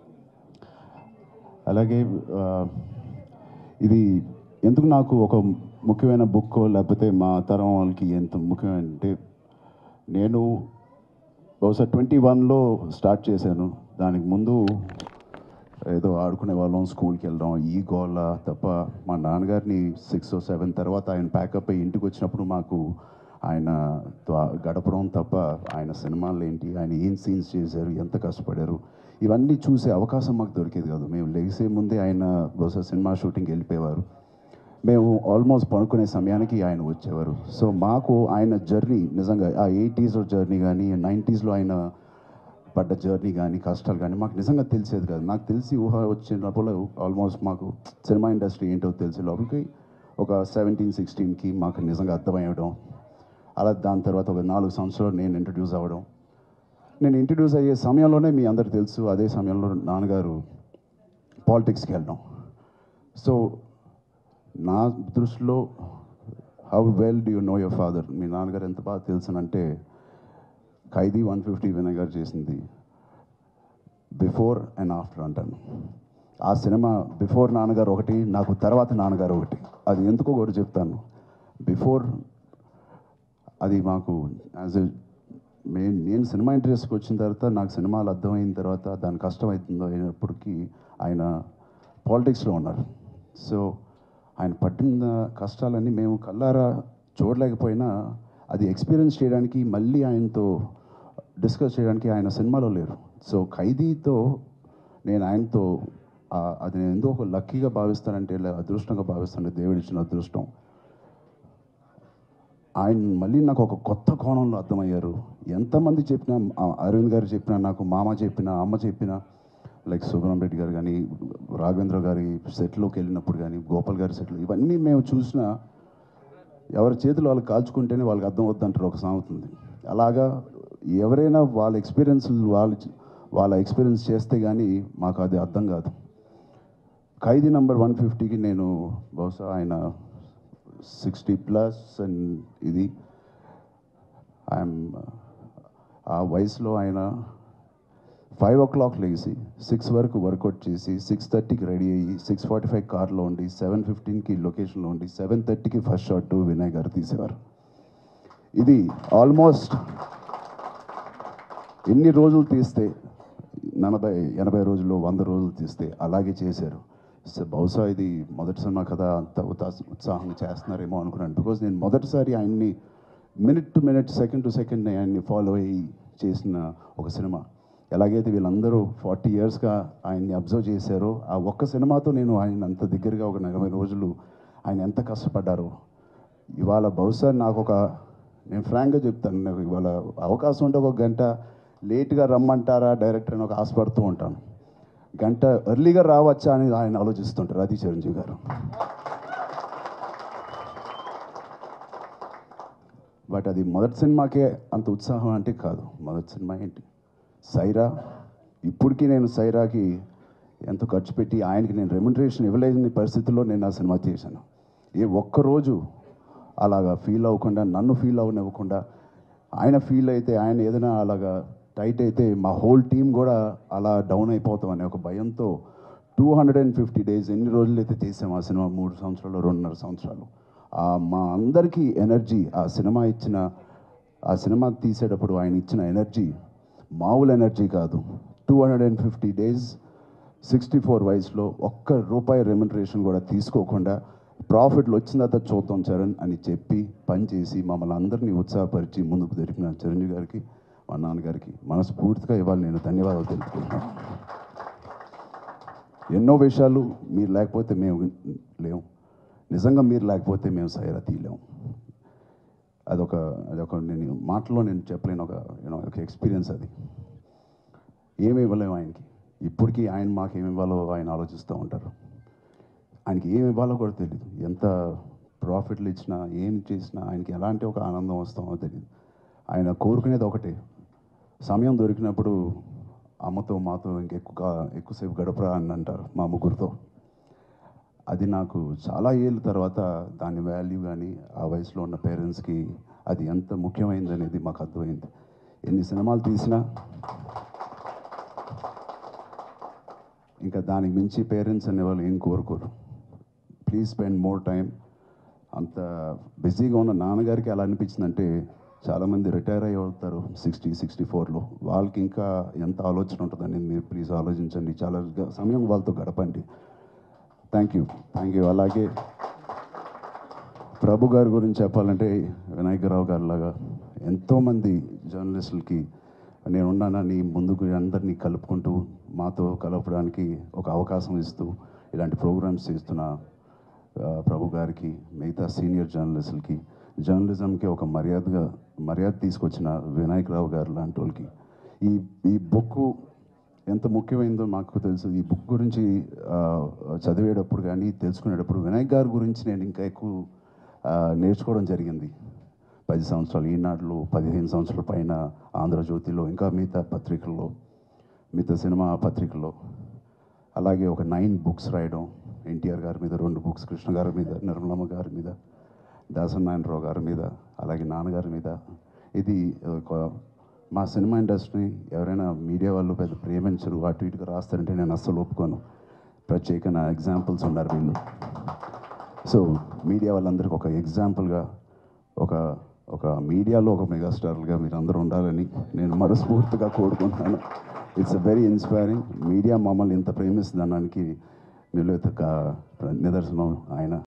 అలాగే ఆ, ఇది ఎందుకు నాకు ఒక ముఖ్యమైన బుక్ లేకపోతే మా తరం వాళ్ళకి ఎంత ముఖ్యమంటే నేను బహుశా ట్వంటీ వన్లో స్టార్ట్ చేశాను దానికి ముందు ఏదో ఆడుకునే వాళ్ళం స్కూల్కి వెళ్ళడం ఈ గోల తప్ప మా నాన్నగారిని సిక్స్ సెవెన్ తర్వాత ఆయన ప్యాకప్ అయ్యి ఇంటికి వచ్చినప్పుడు మాకు ఆయన తో- గడపడం తప్ప ఆయన సినిమాలు ఏంటి ఆయన ఏం సీన్స్ చేశారు ఎంత కష్టపడారు ఇవన్నీ చూసే అవకాశం మాకు దొరికేది కాదు మేము లేసే ముందే ఆయన బహుశా సినిమా షూటింగ్కి వెళ్ళిపోయేవారు మేము ఆల్మోస్ట్ పడుకునే సమయానికి ఆయన వచ్చేవారు సో మాకు ఆయన జర్నీ నిజంగా ఆ ఎయిటీస్లో జర్నీ కానీ నైంటీస్లో ఆయన పడ్డ జర్నీ కానీ కష్టాలు కానీ మాకు నిజంగా తెలిసేది కాదు నాకు తెలిసి ఊహ వచ్చినప్పుడు ఆల్మోస్ట్ మాకు సినిమా ఇండస్ట్రీ ఏంటో తెలిసే లోపలికి ఒక సెవెంటీన్ సిక్స్టీన్కి మాకు నిజంగా అర్థమయ్యడం అలా దాని తర్వాత ఒక నాలుగు సంవత్సరాలు నేను ఇంట్రడ్యూస్ అవ్వడం నేను ఇంట్రడ్యూస్ అయ్యే సమయంలోనే మీ అందరికి తెలుసు అదే సమయంలో నాన్నగారు పాలిటిక్స్కి వెళ్ళడం సో నా దృష్టిలో how well do you know your father మీ నాన్నగారు ఎంత బాగా తెలుసునంటే ఖైదీ వన్ ఫిఫ్టీ వినయ్ చేసింది బిఫోర్ అండ్ ఆఫ్టర్ అంటాను ఆ సినిమా బిఫోర్ నాన్నగారు ఒకటి నాకు తర్వాత నాన్నగారు ఒకటి అది ఎందుకో కూడా చెప్తాను బిఫోర్ అది మాకు యాజ్ ఎ నేను నేను సినిమా ఇంట్రెస్ట్కి వచ్చిన తర్వాత నాకు సినిమాలు అర్థమైన తర్వాత దాని కష్టం అవుతుందో అయినప్పటికీ ఆయన పాలిటిక్స్లో ఉన్నారు సో ఆయన పట్టిన కష్టాలన్నీ మేము కల్లారా చూడలేకపోయినా అది ఎక్స్పీరియన్స్ చేయడానికి మళ్ళీ ఆయనతో డిస్కస్ చేయడానికి ఆయన సినిమాలో లేరు సో ఖైదీతో నేను ఆయనతో ఆ- అది నేను ఎందుకు ఒక లక్కీగా భావిస్తానంటే ఇలా అదృష్టంగా భావిస్తాను దేవుడు ఇచ్చిన అదృష్టం ఆయన మళ్ళీ నాకు ఒక కొత్త కోణంలో అర్థమయ్యారు ఎంతమంది చెప్పినా ఆ అరవింద్ గారు చెప్పినా నాకు మామ చెప్పినా అమ్మ చెప్పినా లైక్ సుబ్రహ్మ రెడ్డి గారు కానీ రాఘవేంద్ర గారి సెట్లోకి వెళ్ళినప్పుడు కానీ గోపాల్ గారి సెట్లు ఇవన్నీ మేము చూసినా ఎవరి చేతులు వాళ్ళు కాల్చుకుంటేనే వాళ్ళకి అర్థం అవుతుంటారు ఒక సాగుతుంది అలాగా ఎవరైనా వాళ్ళ ఎక్స్పీరియన్స్ వాళ్ళు వాళ్ళ ఎక్స్పీరియన్స్ చేస్తే కానీ మాకు అది అర్థం కాదు ఖైదీ నంబర్ వన్ ఫిఫ్టీకి నేను బహుశా ఆయన సిక్స్టీ ప్లస్ అండ్ ఇది ఐఎమ్ ఆ వయసులో ఆయన ఫైవ్ ఓ క్లాక్ లేచి సిక్స్ వరకు వర్కౌట్ చేసి సిక్స్ థర్టీకి రెడీ అయ్యి సిక్స్ ఫార్టీ ఫైవ్ కార్లో ఉండి సెవెన్ ఫిఫ్టీన్కి లొకేషన్లో ఉండి సెవెన్ థర్టీకి ఫస్ట్ షాట్ వినయ్ గారు తీసేవారు ఇది ఆల్మోస్ట్ ఎన్ని రోజులు తీస్తే నలభై ఎనభై రోజులు వంద రోజులు తీస్తే అలాగే చేశారు సో బహుశా ఇది మొదటి సినిమా కదా అంత ఉత్సా- ఉత్సాహంగా చేస్తున్నారేమో అనుకున్నాను బికాజ్ నేను మొదటిసారి ఆయన్ని minute to minute second to second ఆయన్ని ఫాలో అయ్యి చేసిన ఒక సినిమా ఎలాగైతే వీళ్ళందరూ ఫార్టీ ఇయర్స్గా ఆయన్ని అబ్జర్వ్ చేశారో ఆ ఒక్క సినిమాతో నేను ఆయన అంత దగ్గరగా ఒక నలభై రోజులు ఆయన ఎంత కష్టపడ్డారో ఇవాళ బహుశా నాకు ఒక నేను ఫ్రాంక్గా చెప్తాను నాకు ఇవాళ అవకాశం ఉంటే ఒక గంట లేట్గా రమ్మంటారా డైరెక్టర్ అని ఒక ఆశపడుతూ ఉంటాను గంట ఎర్లీగా రావచ్చా అని ఆయన ఆలోచిస్తుంటారు అది చిరంజీవి గారు బట్ అది మొదటి సినిమాకే అంత ఉత్సాహం అంటే కాదు మొదటి సినిమా ఏంటి సైరా ఇప్పటికీ నేను సైరాకి ఎంతో ఖర్చు పెట్టి ఆయనకి నేను రెమ్యునరేషన్ ఇవ్వలేని పరిస్థితుల్లో నేను ఆ సినిమా చేశాను ఏ ఒక్కరోజు అలాగా ఫీల్ అవ్వకుండా నన్ను ఫీల్ అవ్వనివ్వకుండా ఆయన ఫీల్ అయితే ఆయన ఏదైనా అలాగా టైట్ అయితే మా హోల్ టీం కూడా అలా డౌన్ అయిపోతాం అనే ఒక భయంతో two hundred and fifty days ఎన్ని రోజులు అయితే చేసాం ఆ సినిమా మూడు సంవత్సరాలు రెండున్నర సంవత్సరాలు ఆ మా అందరికీ ఎనర్జీ ఆ సినిమా ఇచ్చిన ఆ సినిమా తీసేటప్పుడు ఆయన ఇచ్చిన ఎనర్జీ మామూలు ఎనర్జీ కాదు two hundred and fifty days sixty four వయసులో ఒక్క రూపాయి రెమ్యునరేషన్ కూడా తీసుకోకుండా ప్రాఫిట్లు వచ్చిన తర్వాత చూద్దాం చరణ్ అని చెప్పి పని చేసి మమ్మల్ని అందరినీ ఉత్సాహపరిచి ముందుకు జరిపిన చిరంజీవి గారికి మా నాన్నగారికి మనస్ఫూర్తిగా ఇవాళ నేను ధన్యవాదాలు తెలుపుకుంటున్నాను ఎన్నో విషయాలు మీరు లేకపోతే మేము లేము నిజంగా మీరు లేకపోతే మేము సైరా తీయలేము అదొక అదొక నేను మాటలో నేను చెప్పలేను ఒక యూనో ఒక ఎక్స్పీరియన్స్ అది ఏమి ఇవ్వలేము ఆయనకి ఇప్పటికీ ఆయన మాకు ఏమి ఇవ్వాలో ఆయన ఆలోచిస్తూ ఉంటారు ఆయనకి ఏమి ఇవ్వాలో కూడా తెలియదు ఎంత ప్రాఫిట్లు ఇచ్చినా ఏం చేసినా ఆయనకి ఎలాంటి ఒక ఆనందం వస్తామో తెలియదు ఆయన కోరుకునేది ఒకటే సమయం దొరికినప్పుడు అమ్మతో మాతో ఇంకెక్కువ ఎక్కువసేపు గడపరా అని అంటారు మా ముగ్గురితో అది నాకు చాలా ఏళ్ళ తర్వాత దాని వాల్యూ కానీ ఆ వయసులో ఉన్న పేరెంట్స్కి అది ఎంత ముఖ్యమైనది అనేది మాకు అర్థమైంది ఎన్ని సినిమాలు తీసినా ఇంకా దానికి మించి పేరెంట్స్ అనేవాళ్ళు ఏం కోరుకోరు ప్లీజ్ స్పెండ్ మోర్ టైం అంత బిజీగా ఉన్న నాన్నగారికి ఎలా అనిపించిందంటే చాలామంది రిటైర్ అయ్యి వెళ్తారు సిక్స్టీ సిక్స్టీ ఫోర్లో వాళ్ళకి ఇంకా ఎంత ఆలోచన ఉంటుందని మీరు ప్లీజ్ ఆలోచించండి చాలా గ- సమయం వాళ్ళతో గడపండి థ్యాంక్ యూ థ్యాంక్ యూ అలాగే ప్రభు గారి గురించి చెప్పాలంటే వినాయకరావు గారి లాగా ఎంతోమంది జర్నలిస్టులకి నేను ఉన్నానని ముందుకు అందరినీ కలుపుకుంటూ మాతో కలపడానికి ఒక అవకాశం ఇస్తూ ఇలాంటి ప్రోగ్రామ్స్ చేస్తున్న ఆ, ప్రభు గారికి మిగతా సీనియర్ జర్నలిస్టులకి జర్నలిజంకి ఒక మర్యాదగా మర్యాద తీసుకొచ్చిన వినాయకరావు గారు లాంటి వాళ్ళకి ఈ ఈ బుక్ ఎంత ముఖ్యమైనదో మాకు తెలుసు ఈ బుక్ గురించి ఆ, చదివేటప్పుడు కానీ తెలుసుకునేటప్పుడు వినాయక్ గారి గురించి నేను ఇంకా ఎక్కువ ఆ, నేర్చుకోవడం జరిగింది పది సంవత్సరాలు ఈనాడులో పదిహేను సంవత్సరాల పైన ఆంధ్రజ్యోతిలో ఇంకా మిగతా పత్రికల్లో మిగతా సినిమా పత్రికల్లో అలాగే ఒక నైన్ బుక్స్ రాయడం ఎన్టీఆర్ గారి మీద రెండు బుక్స్ కృష్ణ గారి మీద నిర్మలమ్మ గారి మీద దాసనారాయణరావు గారి మీద అలాగే నాన్నగారి మీద ఇది ఒక మా సినిమా ఇండస్ట్రీ ఎవరైనా మీడియా వాళ్ళు పెద్ద ప్రేమించరు అటు ఇటుగా రాస్తారంటే నేను అస్సలు ఒప్పుకోను ప్రత్యేక నా ఎగ్జాంపుల్స్ ఉన్నారు వీళ్ళు సో మీడియా వాళ్ళందరికీ ఒక ఎగ్జాంపుల్గా ఒక ఒక మీడియాలో ఒక మెగాస్టార్లుగా మీరు అందరూ ఉండాలని నేను మనస్ఫూర్తిగా కోరుకుంటున్నాను it's a very inspiring media మమ్మల్ని ఇంత ప్రేమిస్తుందనడానికి నిలువెత్త నిదర్శనం ఆయన